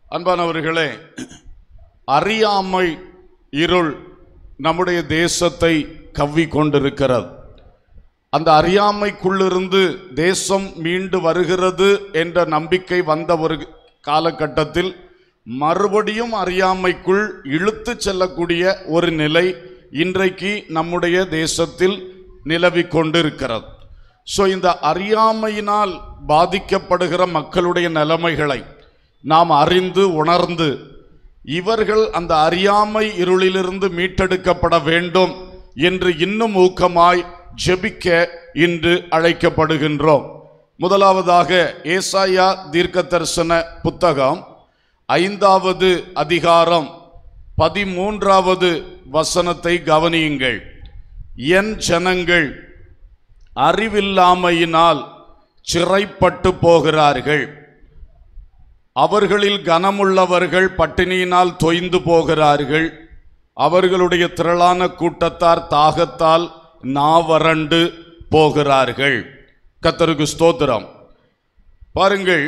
அன்பானவர்களே அறியாமை இருள் நம்முடைய தேசத்தை கவ்வி கொண்டிருக்கிறது அந்த அறியாமைக்குள்ளிருந்து தேசம் மீண்டு வருகிறது என்ற நம்பிக்கை வந்த ஒரு காலகட்டத்தில் மறுபடியும் அறியாமைக்குள் இழுத்து செல்லக்கூடிய ஒரு நிலை இன்றைக்கு நம்முடைய தேசத்தில் நிலவிக் கொண்டிருக்கிறது ஸோ இந்த அறியாமையினால் பாதிக்கப்படுகிற மக்களுடைய நிலைமைகளை நாம் அறிந்து உணர்ந்து இவர்கள் அந்த அறியாமை இருளிலிருந்து மீட்டெடுக்கப்பட வேண்டும் என்று இன்னும் ஊக்கமாய் ஜெபிக்க இன்று அழைக்கப்படுகின்றோம் முதலாவதாக ஏசாயா தீர்க்க தரிசன புத்தகம் ஐந்தாவது அதிகாரம் பதிமூன்றாவது வசனத்தை கவனியுங்கள் என் ஜனங்கள் அறிவில்லாமையினால் சிறைப்பட்டு போகிறார்கள் அவர்களில் கனமுள்ளவர்கள் பட்டினியினால் தொய்ந்து போகிறார்கள் அவர்களுடைய திரளான கூட்டத்தார் தாகத்தால் நாவறண்டு போகிறார்கள் கத்தருக்கு ஸ்தோத்திரம் பாருங்கள்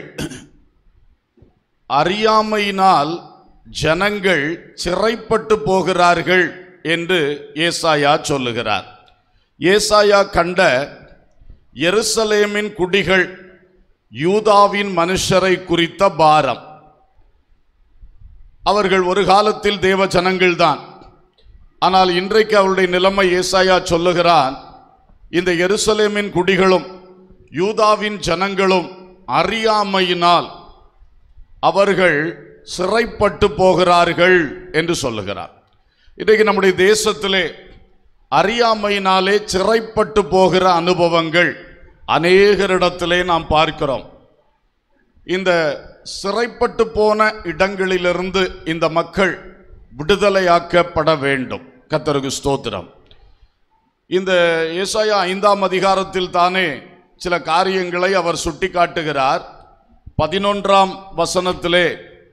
அறியாமையினால் ஜனங்கள் சிறைப்பட்டு போகிறார்கள் என்று ஏசாயா சொல்லுகிறார் ஏசாயா கண்ட எருசலேமின் குடிகள் யூதாவின் மனுஷரை குறித்த பாரம் அவர்கள் ஒரு காலத்தில் தேவ ஜனங்கள்தான் ஆனால் இன்றைக்கு அவருடைய நிலைமை ஏசாயா சொல்லுகிறான் இந்த எருசலேமின் குடிகளும் யூதாவின் ஜனங்களும் அறியாமையினால் அவர்கள் சிறைப்பட்டு போகிறார்கள் என்று சொல்லுகிறார் இன்றைக்கு நம்முடைய தேசத்திலே அறியாமையினாலே சிறைப்பட்டு போகிற அனுபவங்கள் அநேகரிடத்திலே நாம் பார்க்கிறோம் இந்த சிறைப்பட்டு போன இடங்களிலிருந்து இந்த மக்கள் விடுதலையாக்கப்பட வேண்டும் கத்தருக்கு ஸ்தோத்திரம் இந்த ஏசாயா ஐந்தாம் அதிகாரத்தில் தானே சில காரியங்களை அவர் சுட்டிக்காட்டுகிறார் பதினொன்றாம் வசனத்திலே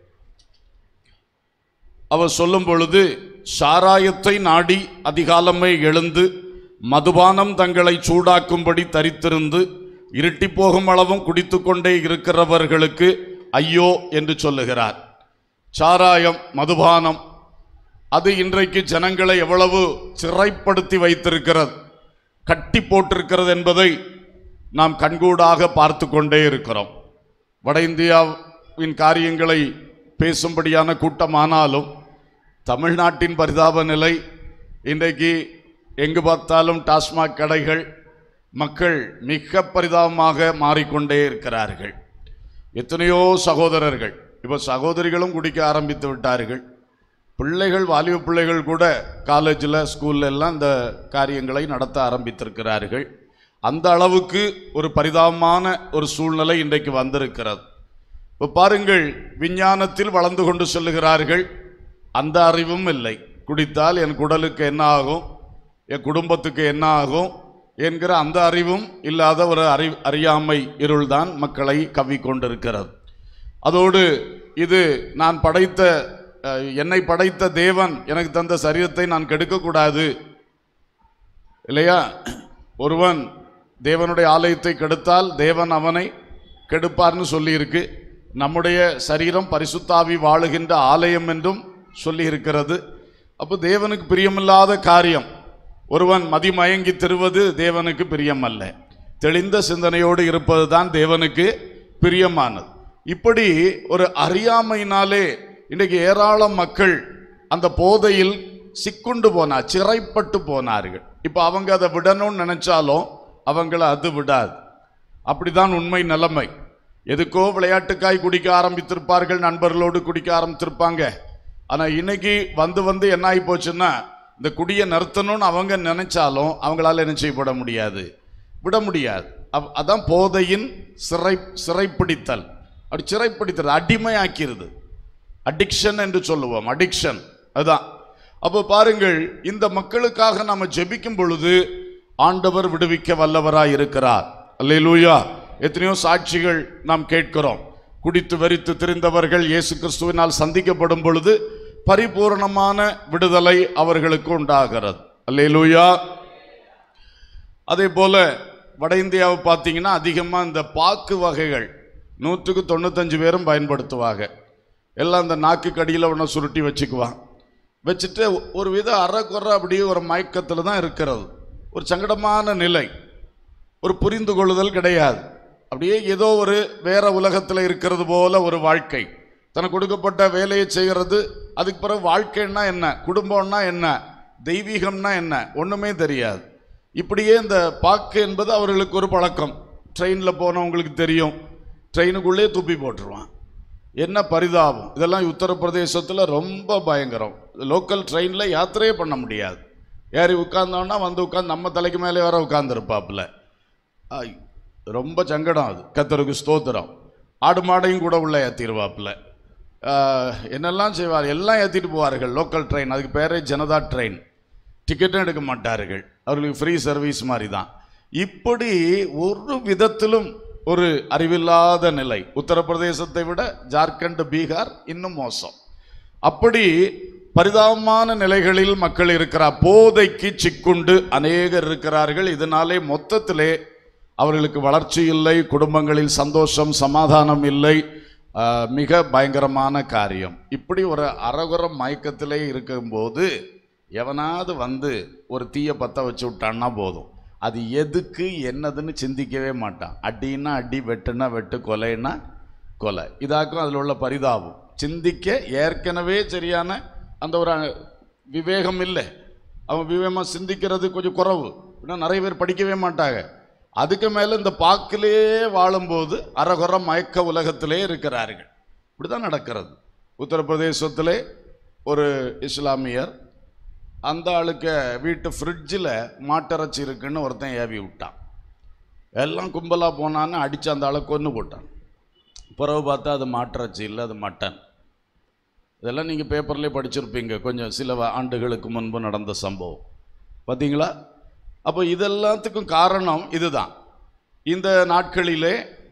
அவர் சொல்லும் பொழுது சாராயத்தை நாடி அதிகாலமே எழுந்து மதுபானம் தங்களை சூடாக்கும்படி தரித்திருந்து இருட்டி போகும் அளவும் குடித்துக்கொண்டே இருக்கிறவர்களுக்கு ஐயோ என்று சொல்லுகிறார் சாராயம் மதுபானம் அது இன்றைக்கு ஜனங்களை எவ்வளவு சிறைப்படுத்தி வைத்திருக்கிறது கட்டி போட்டிருக்கிறது என்பதை நாம் கண்கூடாக பார்த்து கொண்டே இருக்கிறோம் வட இந்தியாவின் காரியங்களை பேசும்படியான கூட்டமானாலும் தமிழ்நாட்டின் பரிதாப நிலை இன்றைக்கு எங்கு பார்த்தாலும் டாஸ்மாக் கடைகள் மக்கள் மிக பரிதாபமாக மாறிக்கொண்டே இருக்கிறார்கள் எத்தனையோ சகோதரர்கள் இப்போ சகோதரிகளும் குடிக்க ஆரம்பித்து விட்டார்கள் பிள்ளைகள் வாலிப பிள்ளைகள் கூட காலேஜில் ஸ்கூல்ல எல்லாம் இந்த காரியங்களை நடத்த ஆரம்பித்திருக்கிறார்கள் அந்த அளவுக்கு ஒரு பரிதாபமான ஒரு சூழ்நிலை இன்றைக்கு வந்திருக்கிறது இப்போ பாருங்கள் விஞ்ஞானத்தில் வளர்ந்து கொண்டு செல்லுகிறார்கள் அந்த அறிவும் இல்லை குடித்தால் என் குடலுக்கு என்ன ஆகும் என் குடும்பத்துக்கு என்ன ஆகும் என்கிற அந்த அறிவும் இல்லாத ஒரு அறி அறியாமை இருள்தான் மக்களை கவ்விக்கொண்டிருக்கிறது அதோடு இது நான் படைத்த அஹ், என்னை படைத்த தேவன் எனக்கு தந்த சரீரத்தை நான் கெடுக்கக்கூடாது இல்லையா ஒருவன் தேவனுடைய ஆலயத்தை கெடுத்தால் தேவன் அவனை கெடுப்பார்னு சொல்லியிருக்கு நம்முடைய சரீரம் பரிசுத்தாவி வாழுகின்ற ஆலயம் என்றும் சொல்லியிருக்கிறது அப்போ தேவனுக்கு பிரியமில்லாத காரியம் ஒருவன் மதிமயங்கி திருவது தேவனுக்கு பிரியமல்ல தெளிந்த சிந்தனையோடு இருப்பது தான் தேவனுக்கு பிரியமானது இப்படி ஒரு அறியாமையினாலே இன்றைக்கு ஏராளம் மக்கள் அந்த போதையில் சிக்குண்டு போனார் சிறைப்பட்டு போனார்கள் இப்போ அவங்க அதை விடணும்னு நினைச்சாலும் அவங்கள அது விடாது அப்படிதான் உண்மை நிலைமை எதுக்கோ விளையாட்டுக்காய் குடிக்க ஆரம்பித்திருப்பார்கள் நண்பர்களோடு குடிக்க ஆரம்பித்திருப்பாங்க ஆனால் இன்னைக்கு வந்து வந்து என்ன ஆகி போச்சுன்னா இந்த குடியை நிறுத்தணும்னு அவங்க நினைச்சாலும் அவங்களால என்ன செய்யப்பட முடியாது விட முடியாது அவ்- அதான் போதையின் சிறை சிறைப்பிடித்தல் அப்படி சிறைப்பிடித்தல் அடிமையாக்கிறது அடிக்ஷன் என்று சொல்லுவோம் அடிக்ஷன் அதுதான் அப்போ பாருங்கள் இந்த மக்களுக்காக நாம ஜெபிக்கும் பொழுது ஆண்டவர் விடுவிக்க வல்லவராய் இருக்கிறார் அல்லேலூயா எத்தனையோ சாட்சிகள் நாம் கேட்கிறோம் குடித்து வெறித்து திரிந்தவர்கள் இயேசு கிறிஸ்துவினால் சந்திக்கப்படும் பொழுது பரிபூரணமான விடுதலை அவர்களுக்கு உண்டாகிறது அல்லேலூயா அதே போல வட இந்தியாவை பார்த்தீங்கன்னா அதிகமாக இந்த பாக்கு வகைகள் நூற்றுக்கு தொண்ணூத்தஞ்சு பேரும் பயன்படுத்துவாங்க எல்லாம் அந்த நாக்கு கடியில் ஒன்று சுருட்டி வச்சுக்குவான் வச்சுட்டு ஒரு வித அறக்குறை அப்படியே ஒரு மயக்கத்தில் தான் இருக்கிறது ஒரு சங்கடமான நிலை ஒரு புரிந்து கொள்ளுதல் கிடையாது அப்படியே ஏதோ ஒரு வேற உலகத்தில் இருக்கிறது போல ஒரு வாழ்க்கை தனக்கு கொடுக்கப்பட்ட வேலையை செய்கிறது அதுக்கு பிறகு வாழ்க்கைன்னா என்ன குடும்பம்னா என்ன தெய்வீகம்னா என்ன ஒன்றுமே தெரியாது இப்படியே இந்த பாக்கு என்பது அவர்களுக்கு ஒரு பழக்கம் ட்ரெயினில் போனவங்களுக்கு தெரியும் ட்ரெயினுக்குள்ளே துப்பி போட்டுருவான் என்ன பரிதாபம் இதெல்லாம் உத்தரப்பிரதேசத்தில் ரொம்ப பயங்கரம் லோக்கல் ட்ரெயினில் யாத்திரையே பண்ண முடியாது ஏறி உட்கார்ந்தோன்னா வந்து உட்காந்து நம்ம தலைக்கு மேலே வர உட்காந்துருப்பாப்புல ஆய், ரொம்ப சங்கடம் அது கத்தருக்கு ஸ்தோத்திரம் ஆடு மாடையும் கூட உள்ள ஏற்றிடுவாப்புல என்னெல்லாம் செய்வார் எல்லாம் ஏற்றிட்டு போவார்கள் லோக்கல் ட்ரெயின் அதுக்கு பேரே ஜனதா ட்ரெயின் டிக்கெட்டும் எடுக்க மாட்டார்கள் அவர்களுக்கு ஃப்ரீ சர்வீஸ் மாதிரி தான் இப்படி ஒரு விதத்திலும் ஒரு அறிவில்லாத நிலை உத்தரப்பிரதேசத்தை விட ஜார்க்கண்ட் பீகார் இன்னும் மோசம் அப்படி பரிதாபமான நிலைகளில் மக்கள் இருக்கிறார் போதைக்கு சிக்குண்டு அநேகர் இருக்கிறார்கள் இதனாலே மொத்தத்திலே அவர்களுக்கு வளர்ச்சி இல்லை குடும்பங்களில் சந்தோஷம் சமாதானம் இல்லை ஆஹ், மிக பயங்கரமான காரியம் இப்படி ஒரு அறகுற மயக்கத்திலே இருக்கும்போது எவனாவது வந்து ஒரு தீயை பற்ற வச்சு விட்டான்னா போதும் அது எதுக்கு என்னதுன்னு சிந்திக்கவே மாட்டான் அடின்னா அடி வெட்டுனா வெட்டு கொலைன்னா கொலை இதாக்கும் அதில் உள்ள பரிதாபம் சிந்திக்க ஏற்கனவே சரியான அந்த ஒரு அஹ், விவேகம் இல்லை அவன் விவேகமாக சிந்திக்கிறது கொஞ்சம் குறைவு இன்னும் நிறைய பேர் படிக்கவே மாட்டாங்க அதுக்கு மேலே இந்த பாக்கிலே வாழும்போது அறகுற மயக்க உலகத்திலே இருக்கிறார்கள் இப்படி தான் நடக்கிறது உத்தரப்பிரதேசத்திலே ஒரு இஸ்லாமியர் அந்த ஆளுக்கு வீட்டு ஃப்ரிட்ஜில் மாட்டிறைச்சி இருக்குன்னு ஒருத்தன் ஏவி விட்டான் எல்லாம் கும்பலாக போனான்னு அடித்து அந்த ஆளை கொன்று போட்டான் பிறகு பார்த்தா அது மாட்டிறைச்சி இல்லை அது மட்டன் இதெல்லாம் நீங்கள் பேப்பர்லேயே படிச்சிருப்பீங்க கொஞ்சம் சில வ- ஆண்டுகளுக்கு முன்பு நடந்த சம்பவம் பார்த்தீங்களா அப்போ இதெல்லாத்துக்கும் காரணம் இதுதான் இந்த நாட்களிலே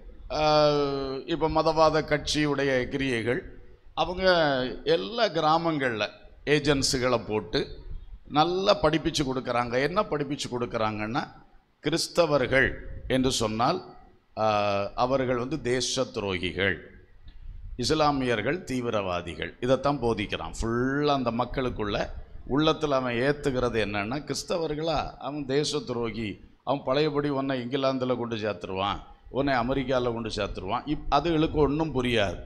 இப்போ மதவாத கட்சியுடைய கிரியைகள் அவங்க எல்லா கிராமங்களில் ஏஜென்சிகளை போட்டு நல்லா படிப்பிச்சு கொடுக்குறாங்க என்ன படிப்பிச்சு கொடுக்குறாங்கன்னா கிறிஸ்தவர்கள் என்று சொன்னால் ஆஹ், அவர்கள் வந்து தேச துரோகிகள் இஸ்லாமியர்கள் தீவிரவாதிகள் இதைத்தான் போதிக்கிறான் ஃபுல்லாக அந்த மக்களுக்குள்ள உள்ளத்தில் அவன் ஏற்றுக்கிறது என்னன்னா கிறிஸ்தவர்களா அவன் தேச துரோகி அவன் பழையபடி உன்னை இங்கிலாந்தில் கொண்டு சேர்த்துருவான் உன்னை அமெரிக்காவில் கொண்டு சேர்த்துருவான் இப் அதுகளுக்கு ஒன்றும் புரியாது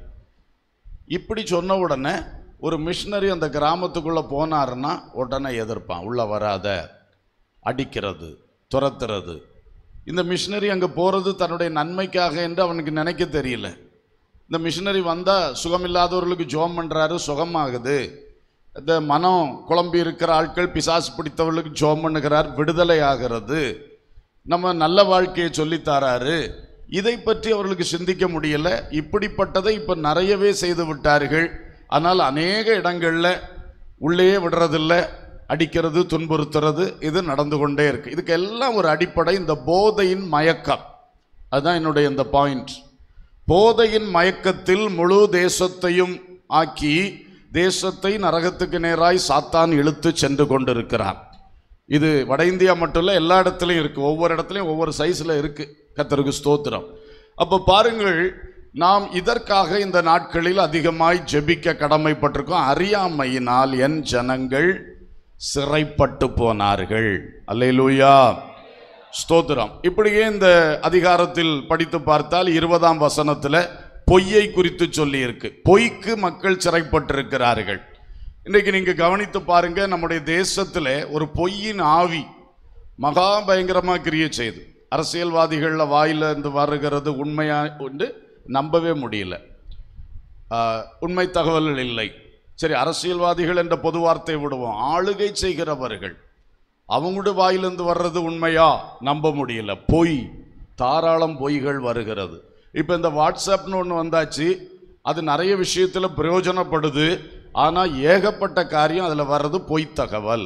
இப்படி சொன்ன உடனே ஒரு மிஷினரி அந்த கிராமத்துக்குள்ளே போனாருன்னா உடனே எதிர்ப்பான் உள்ளே வராத அடிக்கிறது துரத்துறது இந்த மிஷினரி அங்கே போகிறது தன்னுடைய நன்மைக்காக என்று அவனுக்கு நினைக்க தெரியல இந்த மிஷினரி வந்தால் சுகமில்லாதவர்களுக்கு ஜோம் பண்ணுறாரு சுகமாகுது இந்த மனம் குழம்பி இருக்கிற ஆட்கள் பிசாசு பிடித்தவர்களுக்கு ஜோம் பண்ணுகிறார் விடுதலை ஆகிறது நம்ம நல்ல வாழ்க்கையை சொல்லித் தராரு இதை பற்றி அவர்களுக்கு சிந்திக்க முடியல இப்படிப்பட்டதை இப்போ நிறையவே செய்து விட்டார்கள் ஆனால் அநேக இடங்களில் உள்ளே விடுறதில்ல அடிக்கிறது துன்புறுத்துறது இது நடந்து கொண்டே இருக்கு இதுக்கு எல்லாம் ஒரு அடிப்படை இந்த போதையின் மயக்கம் அதுதான் என்னுடைய இந்த பாயிண்ட் போதையின் மயக்கத்தில் முழு தேசத்தையும் ஆக்கி தேசத்தை நரகத்துக்கு நேராய் சாத்தான் இழுத்து சென்று கொண்டிருக்கிறான் இது வட இந்தியா மட்டும் இல்லை எல்லா இடத்துலையும் இருக்கு ஒவ்வொரு இடத்துலையும் ஒவ்வொரு சைஸில் இருக்கு கத்தருக்கு ஸ்தோத்திரம் அப்போ பாருங்கள் நாம் இதற்காக இந்த நாட்களில் அதிகமாய் ஜெபிக்க கடமைப்பட்டிருக்கோம் அறியாமையினால் என் ஜனங்கள் சிறைப்பட்டு போனார்கள் அல்லேலூயா ஸ்தோத்திரம் இப்படியே இந்த அதிகாரத்தில் படித்து பார்த்தால் இருபதாம் வசனத்தில் பொய்யை குறித்து சொல்லி இருக்கு பொய்க்கு மக்கள் சிறைப்பட்டிருக்கிறார்கள் இன்றைக்கு நீங்க கவனித்து பாருங்க நம்முடைய தேசத்தில் ஒரு பொய்யின் ஆவி மகா பயங்கரமா கிரியை செய்து அரசியல்வாதிகளில் வாயில இருந்து வருகிறது உண்மையா உண்டு நம்பவே முடியல ஆஹ், உண்மை தகவல்கள் இல்லை சரி அரசியல்வாதிகள் என்ற பொது வார்த்தை விடுவோம் ஆளுகை செய்கிறவர்கள் அவங்களுடைய வாயிலிருந்து வர்றது உண்மையா நம்ப முடியல பொய் தாராளம் பொய்கள் வருகிறது இப்போ இந்த வாட்ஸ்அப்னு ஒன்று வந்தாச்சு அது நிறைய விஷயத்தில் பிரயோஜனப்படுது ஆனால் ஏகப்பட்ட காரியம் அதில் வர்றது பொய் தகவல்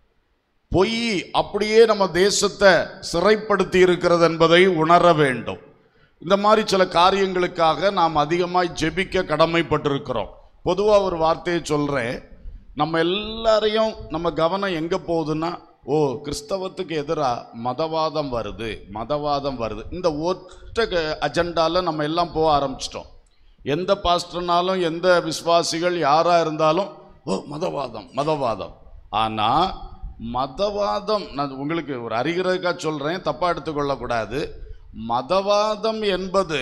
பொய் அப்படியே நம்ம தேசத்தை சிறைப்படுத்தி இருக்கிறது என்பதை உணர வேண்டும் இந்த மாதிரி சில காரியங்களுக்காக நாம் அதிகமாய் ஜெபிக்க கடமைப்பட்டிருக்கிறோம் பொதுவாக ஒரு வார்த்தையை சொல்கிறேன் நம்ம எல்லாரையும் நம்ம கவனம் எங்கே போகுதுன்னா ஓ கிறிஸ்தவத்துக்கு எதிராக மதவாதம் வருது மதவாதம் வருது இந்த ஒற்றை அஜெண்டாவில் நம்ம எல்லாம் போக ஆரம்பிச்சிட்டோம் எந்த பாஸ்டர்னாலும் எந்த விசுவாசிகள் யாரா இருந்தாலும் ஓ மதவாதம் மதவாதம் ஆனா மதவாதம் நான் உங்களுக்கு ஒரு அறிகிறதுக்காக சொல்றேன் தப்பா எடுத்துக்கொள்ளக்கூடாது மதவாதம் என்பது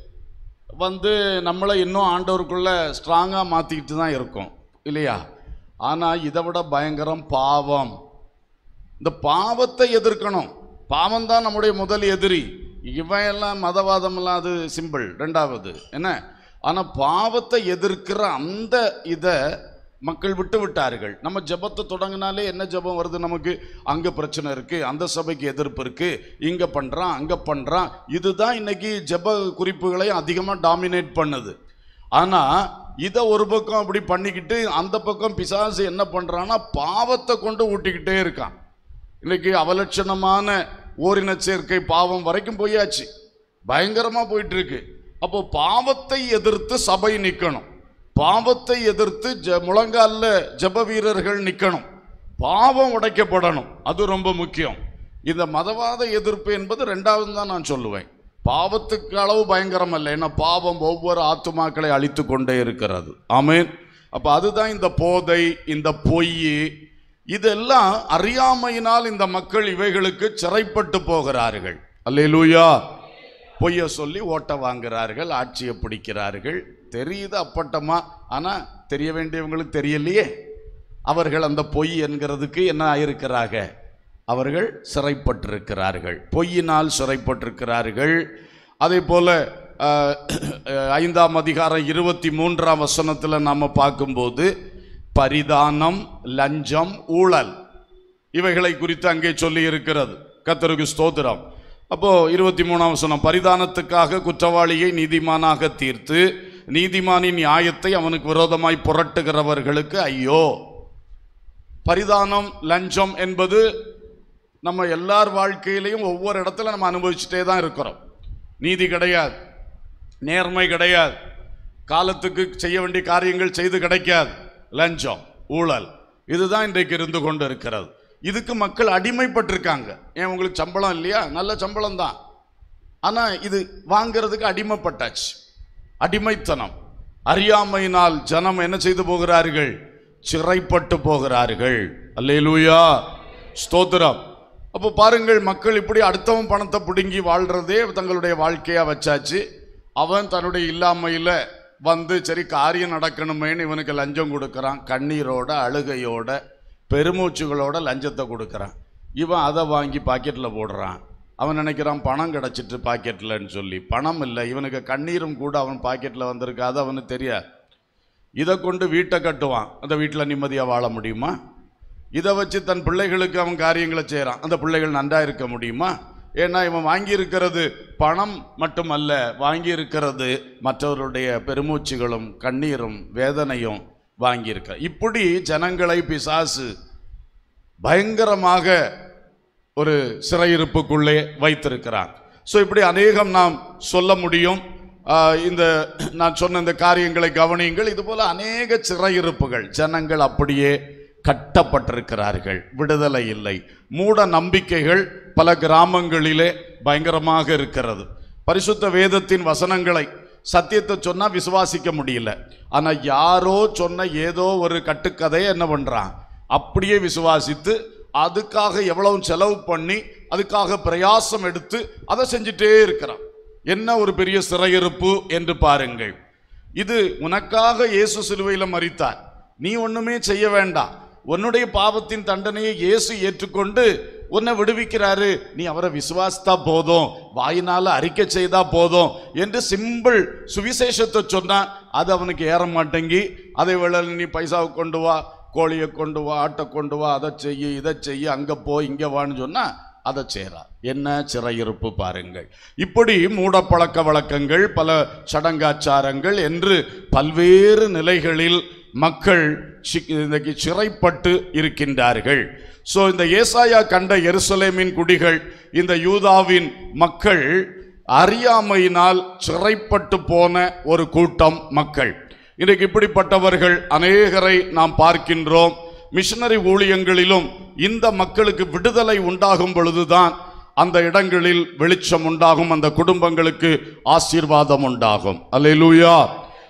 வந்து நம்மளை இன்னும் ஆண்டவருக்குள்ள ஸ்ட்ராங்காக மாற்றிக்கிட்டு தான் இருக்கும் இல்லையா ஆனால் இதை விட பயங்கரம் பாவம் இந்த பாவத்தை எதிர்க்கணும் பாவம் தான் நம்முடைய முதல் எதிரி இவன் எல்லாம் மதவாதம் எல்லாம் அது சிம்பிள் ரெண்டாவது என்ன ஆனால் பாவத்தை எதிர்க்கிற அந்த இதை மக்கள் விட்டு விட்டார்கள் நம்ம ஜெபத்தை தொடங்கினாலே என்ன ஜெபம் வருது நமக்கு அங்கே பிரச்சனை இருக்கு அந்த சபைக்கு எதிர்ப்பு இருக்கு இங்கே பண்ணுறான் அங்கே பண்ணுறான் இதுதான் இன்னைக்கு ஜெப குறிப்புகளை அதிகமாக டாமினேட் பண்ணுது ஆனால் இதை ஒரு பக்கம் அப்படி பண்ணிக்கிட்டு அந்த பக்கம் பிசாசு என்ன பண்ணுறான்னா பாவத்தை கொண்டு ஊட்டிக்கிட்டே இருக்கான் இன்னைக்கு அவலட்சணமான ஓரின சேர்க்கை பாவம் வரைக்கும் போயாச்சு பயங்கரமா போயிட்டு இருக்கு அப்போ பாவத்தை எதிர்த்து சபை நிக்கணும் பாவத்தை எதிர்த்து ஜ முழங்கால்ல ஜெப வீரர்கள் நிக்கணும் பாவம் உடைக்கப்படணும் அது ரொம்ப முக்கியம் இந்த மதவாத எதிர்ப்பு என்பது ரெண்டாவது தான் நான் சொல்லுவேன் பாவத்துக்கு அளவு பயங்கரம் அல்ல ஏன்னா பாவம் ஒவ்வொரு ஆத்துமாக்களை அழித்து கொண்டே இருக்கிறது ஆமென் அப்ப அதுதான் இந்த போதை இந்த பொய் இதெல்லாம் அறியாமையினால் இந்த மக்கள் இவைகளுக்கு சிறைப்பட்டு போகிறார்கள் அல்லேலூயா பொய்ய சொல்லி ஓட்ட வாங்குறார்கள் ஆட்சியை பிடிக்கிறார்கள் தெரியுது அப்பட்டமா ஆனா தெரிய வேண்டியவங்களுக்கு தெரியலையே அவர்கள் அந்த பொய் என்கிறதுக்கு என்ன ஆயிருக்கிறாங்க அவர்கள் சிறைப்பட்டிருக்கிறார்கள் பொய்யினால் சிறைப்பட்டிருக்கிறார்கள் அதே போல அஹ், ஐந்தாம் அதிகாரம் இருபத்தி மூன்றாம் வசனத்தில் நாம பார்க்கும்போது பரிதானம் லஞ்சம் ஊழல் இவைகளை குறித்து அங்கே சொல்லி இருக்கிறது கத்தருக்கு ஸ்தோத்திரம் அப்போ இருபத்தி மூணாம் வசனம் பரிதானத்துக்காக குற்றவாளியை நீதிமானாக தீர்த்து நீதிமானின் நியாயத்தை அவனுக்கு விரோதமாய் புரட்டுகிறவர்களுக்கு ஐயோ பரிதானம் லஞ்சம் என்பது நம்ம எல்லார் வாழ்க்கையிலையும் ஒவ்வொரு இடத்துல நம்ம அனுபவிச்சுட்டே தான் இருக்கிறோம் நீதி கிடையாது நேர்மை கிடையாது காலத்துக்கு செய்ய வேண்டிய காரியங்கள் செய்து கிடைக்காது லஞ்சம் ஊழல் இதுதான் இன்றைக்கு இருந்து கொண்டு இருக்கிறது இதுக்கு மக்கள் அடிமைப்பட்டிருக்காங்க ஏன் உங்களுக்கு சம்பளம் இல்லையா நல்ல சம்பளம் தான் ஆனால் இது வாங்கிறதுக்கு அடிமைப்பட்டாச்சு அடிமைத்தனம் அறியாமையினால் ஜனம் என்ன செய்து போகிறார்கள் சிறைப்பட்டு போகிறார்கள் அல்லேலூயா ஸ்தோத்திரம் அப்போ பாருங்கள் மக்கள் இப்படி அடுத்தவன் பணத்தை பிடுங்கி வாழ்றதே தங்களுடைய வாழ்க்கையா வச்சாச்சு அவன் தன்னுடைய இல்லாமையில வந்து சரி காரியம் நடக்கணுமேன்னு இவனுக்கு லஞ்சம் கொடுக்கறான் கண்ணீரோட அழுகையோட பெருமூச்சுகளோட லஞ்சத்தை கொடுக்கறான் இவன் அதை வாங்கி பாக்கெட்டில் போடுறான் அவன் நினைக்கிறான் பணம் கிடச்சிட்டு பாக்கெட்லன்னு சொல்லி பணம் இல்லை இவனுக்கு கண்ணீரும் கூட அவன் பாக்கெட்டில் வந்திருக்காது அவனுக்கு தெரியாது இதை கொண்டு வீட்டை கட்டுவான் அந்த வீட்டில் நிம்மதியாக வாழ முடியுமா இதை வச்சு தன் பிள்ளைகளுக்கு அவன் காரியங்களை செய்கிறான் அந்த பிள்ளைகள் நன்றா இருக்க முடியுமா ஏன்னா இவன் வாங்கியிருக்கிறது பணம் மட்டுமல்ல வாங்கியிருக்கிறது மற்றவருடைய பெருமூச்சுகளும் கண்ணீரும் வேதனையும் வாங்கியிருக்க இப்படி ஜனங்களை பிசாசு பயங்கரமாக ஒரு சிறையிருப்புக்குள்ளே வைத்திருக்கிறான் ஸோ இப்படி அநேகம் நாம் சொல்ல முடியும் ஆஹ் இந்த நான் சொன்ன இந்த காரியங்களை கவனியுங்கள் இது போல அநேக சிறையிருப்புகள் ஜனங்கள் அப்படியே கட்டப்பட்டிருக்கிறார்கள் விடுதலை இல்லை மூட நம்பிக்கைகள் பல கிராமங்களிலே பயங்கரமாக இருக்கிறது பரிசுத்த வேதத்தின் வசனங்களை சத்தியத்தை சொன்னா விசுவாசிக்க முடியல ஆனா யாரோ சொன்ன ஏதோ ஒரு கட்டுக்கதையை என்ன பண்றான் அப்படியே விசுவாசித்து அதுக்காக எவ்வளவு செலவு பண்ணி அதுக்காக பிரயாசம் எடுத்து அதை செஞ்சுட்டே இருக்கிறான் என்ன ஒரு பெரிய சிறையிருப்பு என்று பாருங்கள் இது உனக்காக இயேசு சிலுவையில் மரித்தார் நீ ஒண்ணுமே செய்ய வேண்டாம் உன்னுடைய பாவத்தின் தண்டனையை இயேசு ஏற்றுக்கொண்டு உன்னை விடுவிக்கிறாரு நீ அவரை விசுவாசித்தா போதும் வாயினால அறிக்கை செய்தா போதும் என்று சிம்பிள் சுவிசேஷத்தை சொன்னா அது அவனுக்கு ஏற மாட்டேங்கி அதை வேளை நீ பைசாவை கொண்டு வா கோழியை கொண்டு வா ஆட்டை கொண்டு வா அதை செய்ய இதை செய்ய அங்கே போ இங்கே வான்னு சொன்னா அதை செய்கிறார் என்ன சிறையிருப்பு பாருங்கள் இப்படி மூடப்பழக்க வழக்கங்கள் பல சடங்காச்சாரங்கள் என்று பல்வேறு நிலைகளில் மக்கள் சி- இன்னைக்கு சிறைப்பட்டு இருக்கின்றார்கள் ஸோ இந்த ஏசாயா கண்ட எருசலேமின் குடிகள் இந்த யூதாவின் மக்கள் அறியாமையினால் சிறைப்பட்டு போன ஒரு கூட்டம் மக்கள் இன்றைக்கு இப்படிப்பட்டவர்கள் அநேகரை நாம் பார்க்கின்றோம் மிஷனரி ஊழியங்களிலும் இந்த மக்களுக்கு விடுதலை உண்டாகும் பொழுதுதான் அந்த இடங்களில் வெளிச்சம் உண்டாகும் அந்த குடும்பங்களுக்கு ஆசீர்வாதம் உண்டாகும் அல்லேலூயா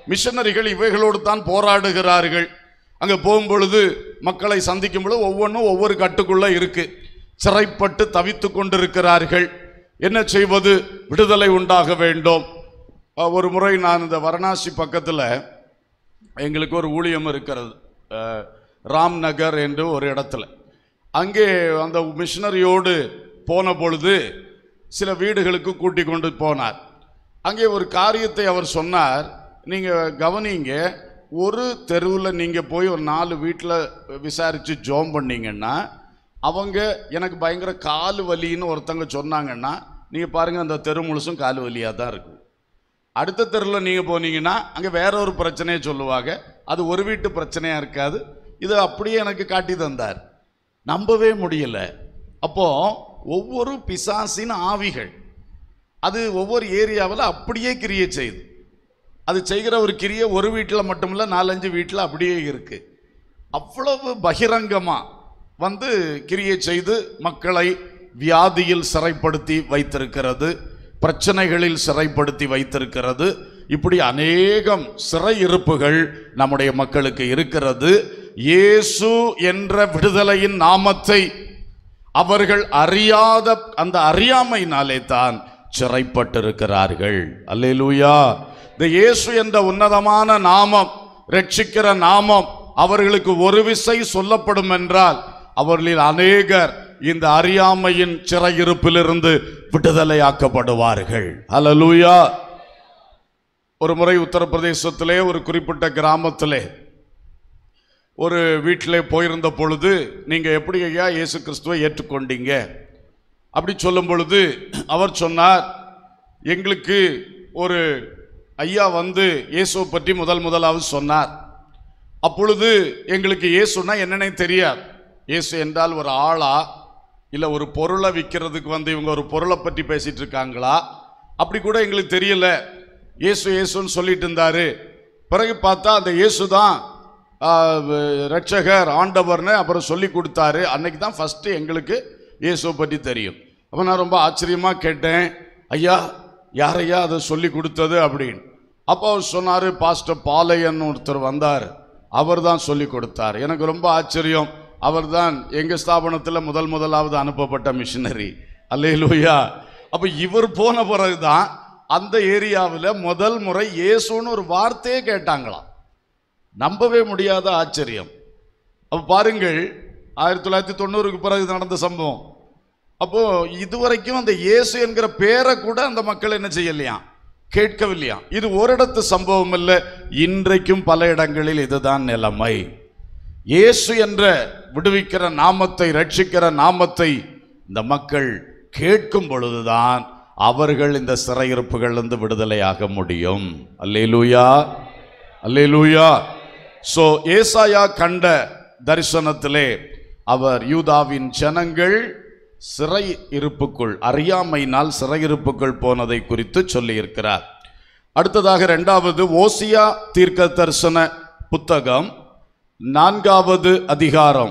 மிஷனரிகள் இவைகளோடு தான் போராடுகிறார்கள் அங்கே போகும்பொழுது மக்களை சந்திக்கும் பொழுது ஒவ்வொன்றும் ஒவ்வொரு கட்டுக்குள்ள இருக்கு சிறைப்பட்டு தவித்து கொண்டிருக்கிறார்கள் என்ன செய்வது விடுதலை உண்டாக வேண்டும் அஹ், ஒரு முறை நான் இந்த வாரணாசி பக்கத்தில் எங்களுக்கு ஒரு ஊழியம் இருக்கிறது அஹ், ராம் நகர் என்று ஒரு இடத்துல அங்கே அந்த மிஷினரியோடு போன பொழுது சில வீடுகளுக்கு கூட்டி கொண்டு போனார் அங்கே ஒரு காரியத்தை அவர் சொன்னார் நீங்கள் கவனிங்க ஒரு தெருவில் நீங்கள் போய் ஒரு நாலு வீட்டில் விசாரித்து ஜோம் பண்ணீங்கன்னா அவங்க எனக்கு பயங்கர கால் வலின்னு ஒருத்தங்க சொன்னாங்கன்னா நீங்கள் பாருங்கள் அந்த தெரு முழுசும் கால் வலியாக தான் இருக்கும் அடுத்த தெருவில் நீங்கள் போனீங்கன்னா அங்கே வேற ஒரு பிரச்சனையை சொல்லுவாங்க அது ஒரு வீட்டு பிரச்சனையாக இருக்காது இது அப்படியே எனக்கு காட்டி தந்தார் நம்பவே முடியல அப்போ ஒவ்வொரு பிசாசின் ஆவிகள் அது ஒவ்வொரு ஏரியாவில் அப்படியே கிரியை செய்யுது அது செய்கிற ஒரு கிரியை ஒரு வீட்டில் மட்டுமில்ல நாலஞ்சு வீட்டில் அப்படியே இருக்கு அவ்வளவு பகிரங்கமா வந்து கிரியை செய்து மக்களை வியாதியில் சிறைப்படுத்தி வைத்திருக்கிறது பிரச்சனைகளில் சிறைப்படுத்தி வைத்திருக்கிறது இப்படி அநேகம் சிறையிருப்புகள் நம்முடைய மக்களுக்கு இருக்கிறது இயேசு என்ற விடுதலையின் நாமத்தை அவர்கள் அறியாத அந்த அறியாமையினாலே தான் சிறைப்பட்டிருக்கிறார்கள் அல்லேலூயா இந்த இயேசு என்ற உன்னதமான நாமம் ரட்சிக்கிற நாமம் அவர்களுக்கு ஒரு விசை சொல்லப்படும் என்றால் அவர்களில் அநேகர் இந்த அறியாமையின் சிறையிருப்பிலிருந்து விடுதலையாக்கப்படுவார்கள் அல்லேலூயா ஒரு முறை உத்தரப்பிரதேசத்திலே ஒரு குறிப்பிட்ட கிராமத்திலே ஒரு வீட்டிலே போயிருந்த பொழுது நீங்க எப்படி ஐயா இயேசு கிறிஸ்துவை ஏற்றுக்கொண்டீங்க அப்படி சொல்லும் பொழுது அவர் சொன்னார் எங்களுக்கு ஒரு ஐயா வந்து இயேசுவை பற்றி முதல் முதலாவது சொன்னார் அப்பொழுது எங்களுக்கு இயேசுனா என்னன்னே தெரியாது இயேசு என்றால் ஒரு ஆளா இல்லை ஒரு பொருளை விற்கிறதுக்கு வந்து இவங்க ஒரு பொருளை பற்றி பேசிட்டு இருக்காங்களா அப்படி கூட எங்களுக்கு தெரியல இயேசு இயேசுன்னு சொல்லிட்டு இருந்தாரு பிறகு பார்த்தா அந்த இயேசு தான் ரட்சகர் ஆண்டவர்னு அப்புறம் சொல்லி கொடுத்தாரு அன்னைக்கு தான் ஃபர்ஸ்ட் எங்களுக்கு இயேசுவை பற்றி தெரியும் அப்போ நான் ரொம்ப ஆச்சரியமா கேட்டேன் ஐயா யாரையா அதை சொல்லி கொடுத்தது அப்படின்னு அப்போ அவர் சொன்னார் பாஸ்டர் பாலையன் ஒருத்தர் வந்தார் அவர் தான் சொல்லி கொடுத்தார் எனக்கு ரொம்ப ஆச்சரியம் அவர் தான் எங்கள் ஸ்தாபனத்தில் முதல் முதலாவது அனுப்பப்பட்ட மிஷினரி அல்லேலூயா அப்போ இவர் போன பிறகு தான் அந்த ஏரியாவில் முதல் முறை இயேசுன்னு ஒரு வார்த்தையே கேட்டாங்களாம் நம்பவே முடியாத ஆச்சரியம் அப்போ பாருங்கள் ஆயிரத்தி தொள்ளாயிரத்தி தொண்ணூறுக்கு பிறகு நடந்த சம்பவம் அப்போ இதுவரைக்கும் அந்த இயேசு என்கிற பேரை கூட அந்த மக்கள் என்ன செய்யலையாம் கேட்கவில்லையாம் இது ஓரிடத்து சம்பவம் இல்ல இன்றைக்கும் பல இடங்களில் இதுதான் நிலைமை இயேசு என்ற விடுவிக்கிற நாமத்தை ரட்சிக்கிற நாமத்தை இந்த மக்கள் கேட்கும் பொழுதுதான் அவர்கள் இந்த சிறையிருப்புகளிலிருந்து விடுதலையாக முடியும் அல்லேலூயா அல்லேலூயா சோ ஏசாயா கண்ட தரிசனத்திலே அவர் யூதாவின் ஜனங்கள் சிறை இருப்புக்குள் அறியாமையினால் சிறையிருப்புக்குள் போனதை குறித்து சொல்லியிருக்கிறார் அடுத்ததாக இரண்டாவது ஓசியா தீர்க்க தரிசன புத்தகம் நான்காவது அதிகாரம்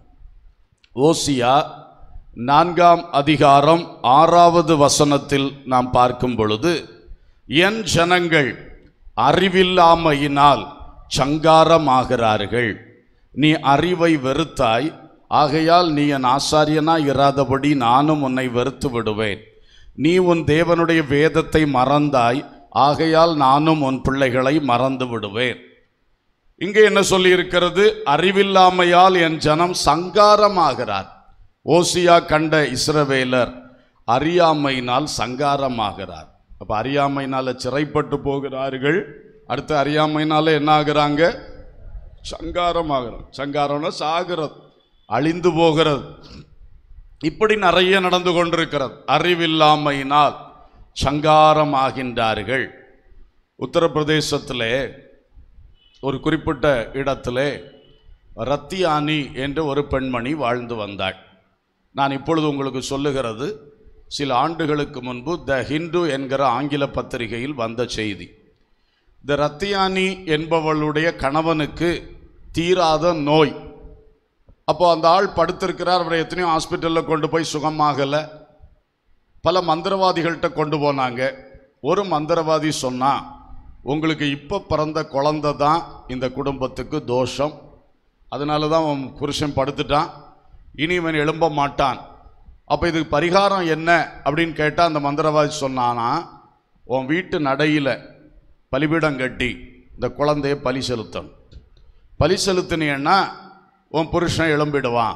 ஓசியா நான்காம் அதிகாரம் ஆறாவது வசனத்தில் நாம் பார்க்கும் பொழுது என் ஜனங்கள் அறிவில்லாமையினால் சங்காரமாகிறார்கள் நீ அறிவை வெறுத்தாய் ஆகையால் நீ என் ஆசாரியனாய் இராதபடி நானும் உன்னை வெறுத்து விடுவேன் நீ உன் தேவனுடைய வேதத்தை மறந்தாய் ஆகையால் நானும் உன் பிள்ளைகளை மறந்து விடுவேன் இங்கே என்ன சொல்லி இருக்கிறது அறிவில்லாமையால் என் ஜனம் சங்காரமாகிறார் ஓசியா கண்ட இஸ்ரவேலர் அறியாமையினால் சங்காரமாகிறார் அப்ப அறியாமையினால சிறைப்பட்டு போகிறார்கள் அடுத்து அறியாமையினால என்ன ஆகுறாங்க சங்காரமாகிறார் சங்காரம்னா சாகிறது அழிந்து போகிறது இப்படி நிறைய நடந்து கொண்டிருக்கிறது அறிவில்லாமையினால் சங்காரமாகின்றார்கள் உத்தரப்பிரதேசத்திலே ஒரு குறிப்பிட்ட இடத்திலே ரத்தியானி என்ற ஒரு பெண்மணி வாழ்ந்து வந்தாள் நான் இப்பொழுது உங்களுக்கு சொல்லுகிறது சில ஆண்டுகளுக்கு முன்பு த ஹிந்து என்கிற ஆங்கில பத்திரிகையில் வந்த செய்தி இந்த ரத்தியானி என்பவளுடைய கணவனுக்கு தீராத நோய் அப்போ அந்த ஆள் படுத்திருக்கிறார் அவரை எத்தனையோ ஹாஸ்பிட்டலில் கொண்டு போய் சுகமாகலை பல மந்திரவாதிகள்கிட்ட கொண்டு போனாங்க ஒரு மந்திரவாதி சொன்னா உங்களுக்கு இப்போ பிறந்த குழந்தை தான் இந்த குடும்பத்துக்கு தோஷம் அதனால தான் உன் புருஷன் படுத்துட்டான் இனி இவன் எழும்ப மாட்டான் அப்போ இதுக்கு பரிகாரம் என்ன அப்படின்னு கேட்டால் அந்த மந்திரவாதி சொன்னானா உன் வீட்டு நடையில் பலிபீடம் கட்டி இந்த குழந்தைய பலி செலுத்தணும் பலி செலுத்தினீன்னா உன் புருஷன் எழும்பிடுவான்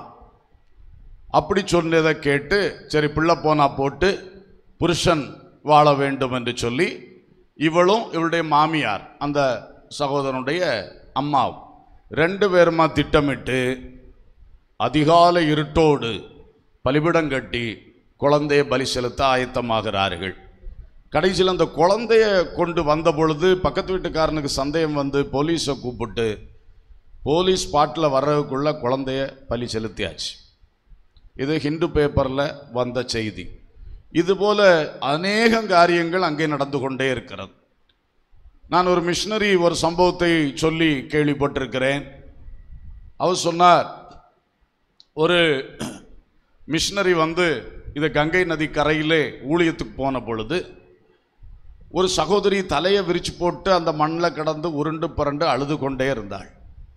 அப்படி சொன்னதை கேட்டு சரி பிள்ளை போனா போட்டு புருஷன் வாழ வேண்டும் என்று சொல்லி இவளும் இவளுடைய மாமியார் அந்த சகோதரனுடைய அம்மாவும் ரெண்டு பேருமா திட்டமிட்டு அதிகாலை இருட்டோடு பலிபிடம் கட்டி குழந்தையை பலி செலுத்த ஆயத்தமாகிறார்கள் கடைசியில் அந்த குழந்தைய கொண்டு வந்த பொழுது பக்கத்து வீட்டுக்காரனுக்கு சந்தேகம் வந்து போலீஸை கூப்பிட்டு போலீஸ் ஸ்பாட்டில் வர்றதுக்குள்ள குழந்தைய பலி செலுத்தியாச்சு இது ஹிந்து பேப்பரில் வந்த செய்தி இதுபோல அநேக காரியங்கள் அங்கே நடந்து கொண்டே இருக்கிறது நான் ஒரு மிஷினரி ஒரு சம்பவத்தை சொல்லி கேள்விப்பட்டிருக்கிறேன் அவர் சொன்னார் ஒரு மிஷினரி வந்து இது கங்கை நதி கரையிலே ஊழியத்துக்கு போன பொழுது ஒரு சகோதரி தலையை விரிச்சு போட்டு அந்த மண்ணில் கிடந்து உருண்டு புரண்டு அழுது கொண்டே இருந்தாள்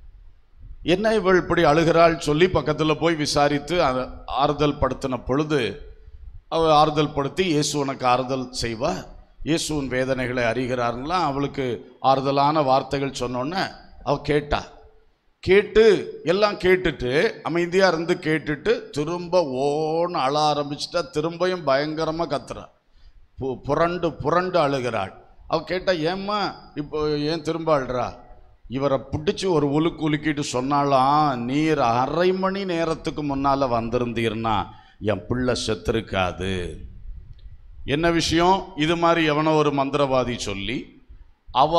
என்ன இவள் இப்படி அழுகிறாள் சொல்லி பக்கத்தில் போய் விசாரித்து அ- ஆறுதல் படுத்தின பொழுது அவள் ஆறுதல் படுத்தி இயேசு உனக்கு ஆறுதல் செய்வா இயேசுவின் வேதனைகளை அறிகிறாருங்களாம் அவளுக்கு ஆறுதலான வார்த்தைகள் சொன்னோன்னே அவள் கேட்டா கேட்டு எல்லாம் கேட்டுட்டு அமைதியாக இருந்து கேட்டுட்டு திரும்ப ஓன்னு அழ ஆரம்பிச்சிட்டா திரும்பியும் பயங்கரமாக கத்துறா பு புரண்டு புரண்டு அழுகிறாள் அவ கேட்டா ஏம்மா இப்போ ஏன் திரும்ப அழுறா இவரை பிடிச்சி ஒரு உலுக்கு உலுக்கிட்டு சொன்னாலாம் நீர் அரை மணி நேரத்துக்கு முன்னால் வந்திருந்தீர்னா என் பிள்ளை செத்துருக்காது என்ன விஷயம் இது மாதிரி எவனோ ஒரு மந்திரவாதி சொல்லி அவ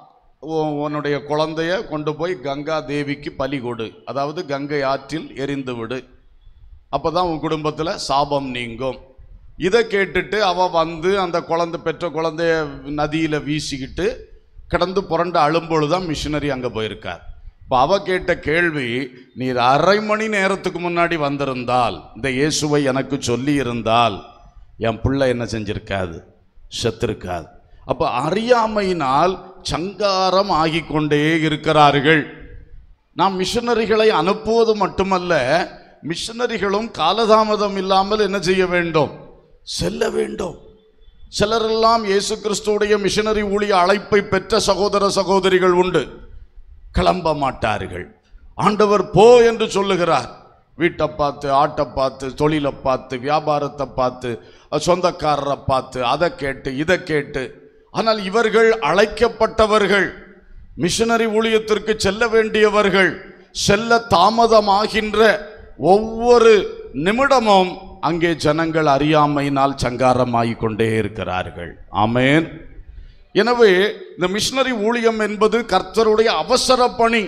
உ- உன்னுடைய குழந்தைய கொண்டு போய் கங்கா தேவிக்கு பலி கொடு அதாவது கங்கை ஆற்றில் எரிந்து விடு அப்பதான் உன் குடும்பத்தில் சாபம் நீங்கும் இதை கேட்டுட்டு அவ வந்து அந்த குழந்தை பெற்ற குழந்தைய நதியில் வீசிக்கிட்டு கிடந்து புரண்டு அழும்பொழுதுதான் மிஷினரி அங்கே போயிருக்கார் இப்போ அவ கேட்ட கேள்வி நீர் அரை மணி நேரத்துக்கு முன்னாடி வந்திருந்தால் இந்த இயேசுவை எனக்கு சொல்லி இருந்தால் என் பிள்ளை என்ன செஞ்சிருக்காது செத்திருக்காது அப்போ அறியாமையினால் சங்காரம் ஆகிக் கொண்டே இருக்கிறார்கள் நாம் மிஷனரிகளை அனுப்புவது மட்டுமல்ல மிஷனரிகளும் காலதாமதம் இல்லாமல் என்ன செய்ய வேண்டும் செல்ல வேண்டும் சிலரெல்லாம் இயேசு கிறிஸ்துவுடைய மிஷனரி ஊழிய அழைப்பை பெற்ற சகோதர சகோதரிகள் உண்டு கிளம்ப மாட்டார்கள் ஆண்டவர் போ என்று சொல்லுகிறார் வீட்டை பார்த்து ஆட்டை பார்த்து தொழிலை பார்த்து வியாபாரத்தை பார்த்து அஹ், சொந்தக்காரரை பார்த்து அதை கேட்டு இதை கேட்டு ஆனால் இவர்கள் அழைக்கப்பட்டவர்கள் மிஷனரி ஊழியத்திற்கு செல்ல வேண்டியவர்கள் செல்ல தாமதமாகின்ற ஒவ்வொரு நிமிடமும் அங்கே ஜனங்கள் அறியாமையினால் சங்காரமாகிக் கொண்டே இருக்கிறார்கள் ஆமென் எனவே இந்த மிஷனரி ஊழியம் என்பது கர்த்தருடைய அவசர பணி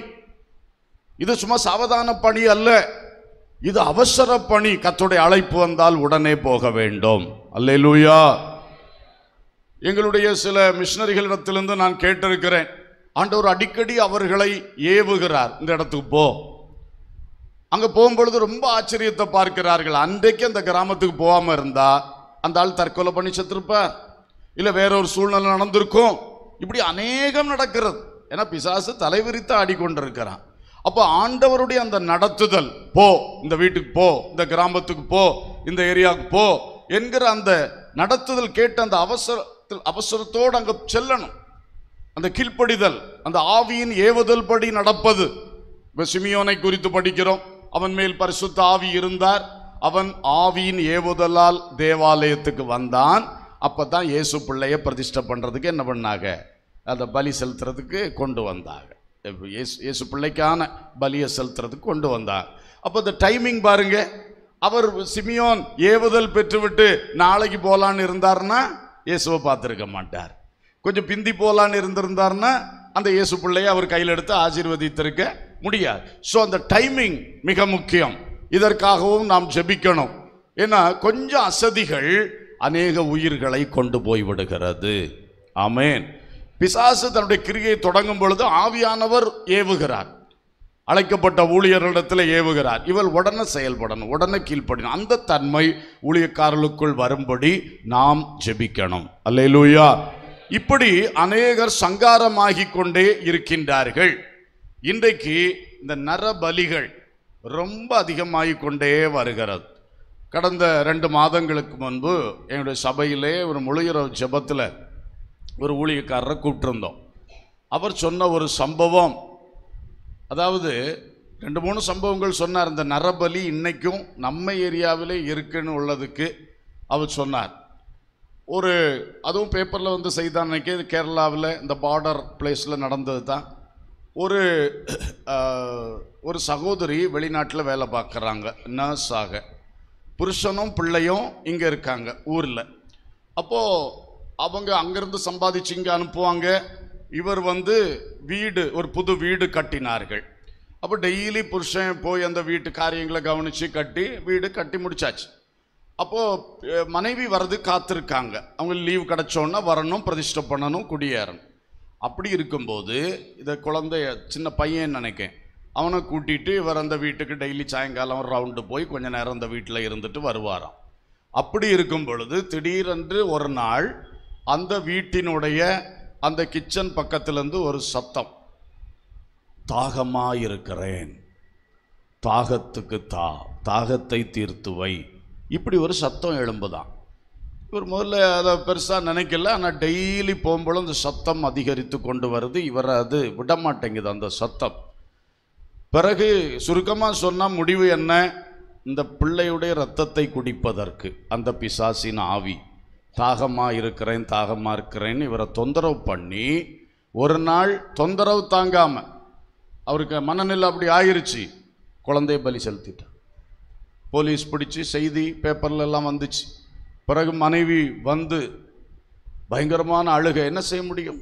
இது சும்மா சாவதான பணி அல்ல இது அவசர பணி கர்த்தருடைய அழைப்பு வந்தால் உடனே போக வேண்டும் அல்லேலூயா எங்களுடைய சில மிஷனரிகளிடத்திலிருந்து நான் கேட்டிருக்கிறேன் ஆண்டவர் அடிக்கடி அவர்களை ஏவுகிறார் இந்த இடத்துக்கு போ அங்க போகும்பொழுது ரொம்ப ஆச்சரியத்தை பார்க்கிறார்கள் அன்றைக்கு அந்த கிராமத்துக்கு போகாம இருந்தா அந்த ஆள் தற்கொலை பண்ணி செத்துருப்பார் இல்ல வேற ஒரு சூழ்நிலை நடந்திருக்கும் இப்படி அநேகம் நடக்கிறது ஏன்னா பிசாசு தலைவிரித்து ஆடிக்கொண்டிருக்கிறான் அப்போ ஆண்டவருடைய அந்த நடத்துதல் போ இந்த வீட்டுக்கு போ இந்த கிராமத்துக்கு போ இந்த ஏரியாவுக்கு போ என்கிற அந்த நடத்துதல் கேட்டு அந்த அவசரத்தில் அவசரத்தோடு அங்க செல்லணும் அந்த கீழ்ப்படிதல் அந்த ஆவியின் ஏவுதல் படி நடப்பது இப்ப சிமியோனை குறித்து படிக்கிறோம் அவன் மேல் பரிசுத்த ஆவி இருந்தார் அவன் ஆவியின் ஏவுதலால் தேவாலயத்துக்கு வந்தான் அப்பதான் இயேசு பிள்ளைய பிரதிஷ்டை பண்றதுக்கு என்ன பண்ணாங்க அந்த பலி செலுத்துறதுக்கு கொண்டு வந்தாங்க இப்ப இயேசு இயேசு பிள்ளைக்கான பலியை செலுத்துறதுக்கு கொண்டு வந்தாங்க அப்போ இந்த டைமிங் பாருங்க அவர் சிமியோன் ஏவுதல் பெற்றுவிட்டு நாளைக்கு போலான்னு இருந்தாருன்னா இயேசுவை பார்த்துருக்க மாட்டார் கொஞ்சம் பிந்தி போலான்னு இருந்திருந்தாருன்னா அந்த இயேசு பிள்ளையை அவர் கையில் எடுத்து ஆசீர்வதித்திருக்க முடியாது ஸோ அந்த டைமிங் மிக முக்கியம் இதற்காகவும் நாம் ஜெபிக்கணும் ஏன்னா கொஞ்சம் அசதிகள் அநேக உயிர்களை கொண்டு போய் விடுகிறது ஆமென் பிசாசு தன்னுடைய கிரியை தொடங்கும் பொழுது ஆவியானவர் ஏவுகிறார் அழைக்கப்பட்ட ஊழியர்களிடத்தில் ஏவுகிறார் இவள் உடனே செயல்படணும் உடனே கீழ்ப்படணும் அந்த தன்மை ஊழியக்காரர்களுக்குள் வரும்படி நாம் ஜெபிக்கணும் அல்லேலூயா இப்படி அநேகர் சங்காரமாகிக் கொண்டே இருக்கின்றார்கள் இன்றைக்கு இந்த நரபலிகள் ரொம்ப அதிகமாகிக் கொண்டே வருகிறது கடந்த ரெண்டு மாதங்களுக்கு முன்பு என்னுடைய சபையிலே ஒரு முழுகிறவு ஜெபத்தில் ஒரு ஊழியக்காரரை கூப்பிட்டிருந்தோம் அவர் சொன்ன ஒரு சம்பவம் அதாவது ரெண்டு மூணு சம்பவங்கள் சொன்னார் இந்த நரபலி இன்னைக்கும் நம்ம ஏரியாவிலே இருக்குன்னு உள்ளதுக்கு அவர் சொன்னார் ஒரு அதுவும் பேப்பரில் வந்து செய்தான் அன்னைக்கு இது கேரளாவில் இந்த பார்டர் பிளேஸில் நடந்தது தான் ஒரு ஆஹ், ஒரு சகோதரி வெளிநாட்டில் வேலை பார்க்குறாங்க நர்ஸாக புருஷனும் பிள்ளையும் இங்கே இருக்காங்க ஊரில் அப்போது அவங்க அங்கேருந்து சம்பாதிச்சு இங்கே அனுப்புவாங்க இவர் வந்து வீடு ஒரு புது வீடு கட்டினார்கள் அப்போ டெய்லி புருஷன் போய் அந்த வீட்டு காரியங்களை கவனித்து கட்டி வீடு கட்டி முடிச்சாச்சு அப்போது மனைவி வர்றது காத்திருக்காங்க அவங்க லீவ் கிடச்சோன்னா வரணும் பிரதிஷ்டை பண்ணணும் குடியேறணும் அப்படி இருக்கும்போது இதை குழந்தைய சின்ன பையன் நினைக்கேன் அவனை கூட்டிட்டு இவர் அந்த வீட்டுக்கு டெய்லி சாயங்காலம் ரவுண்டு போய் கொஞ்ச நேரம் அந்த வீட்டில் இருந்துட்டு வருவாராம் அப்படி இருக்கும் பொழுது திடீரென்று ஒரு நாள் அந்த வீட்டினுடைய அந்த கிச்சன் பக்கத்திலிருந்து ஒரு சத்தம் தாகமாயிருக்கிறேன் தாகத்துக்கு தா தாகத்தை தீர்த்து வை இப்படி ஒரு சத்தம் எழும்புதான் இவர் முதல்ல அதை பெருசாக நினைக்கல ஆனால் டெய்லி போகும்போது அந்த சத்தம் அதிகரித்து கொண்டு வருது இவரை அது விட மாட்டேங்குது அந்த சத்தம் பிறகு சுருக்கமாக சொன்னால் முடிவு என்ன இந்த பிள்ளையுடைய ரத்தத்தை குடிப்பதற்கு அந்த பிசாசின் ஆவி தாகமாக இருக்கிறேன் தாகமாக இருக்கிறேன்னு இவரை தொந்தரவு பண்ணி ஒரு நாள் தொந்தரவு தாங்காம அவருக்கு மனநிலை அப்படி ஆயிருச்சு குழந்தைய பலி செலுத்திட்டார் போலீஸ் பிடிச்சி செய்தி பேப்பர்ல எல்லாம் வந்துச்சு பிறகு மனைவி வந்து பயங்கரமான அழுகை என்ன செய்ய முடியும்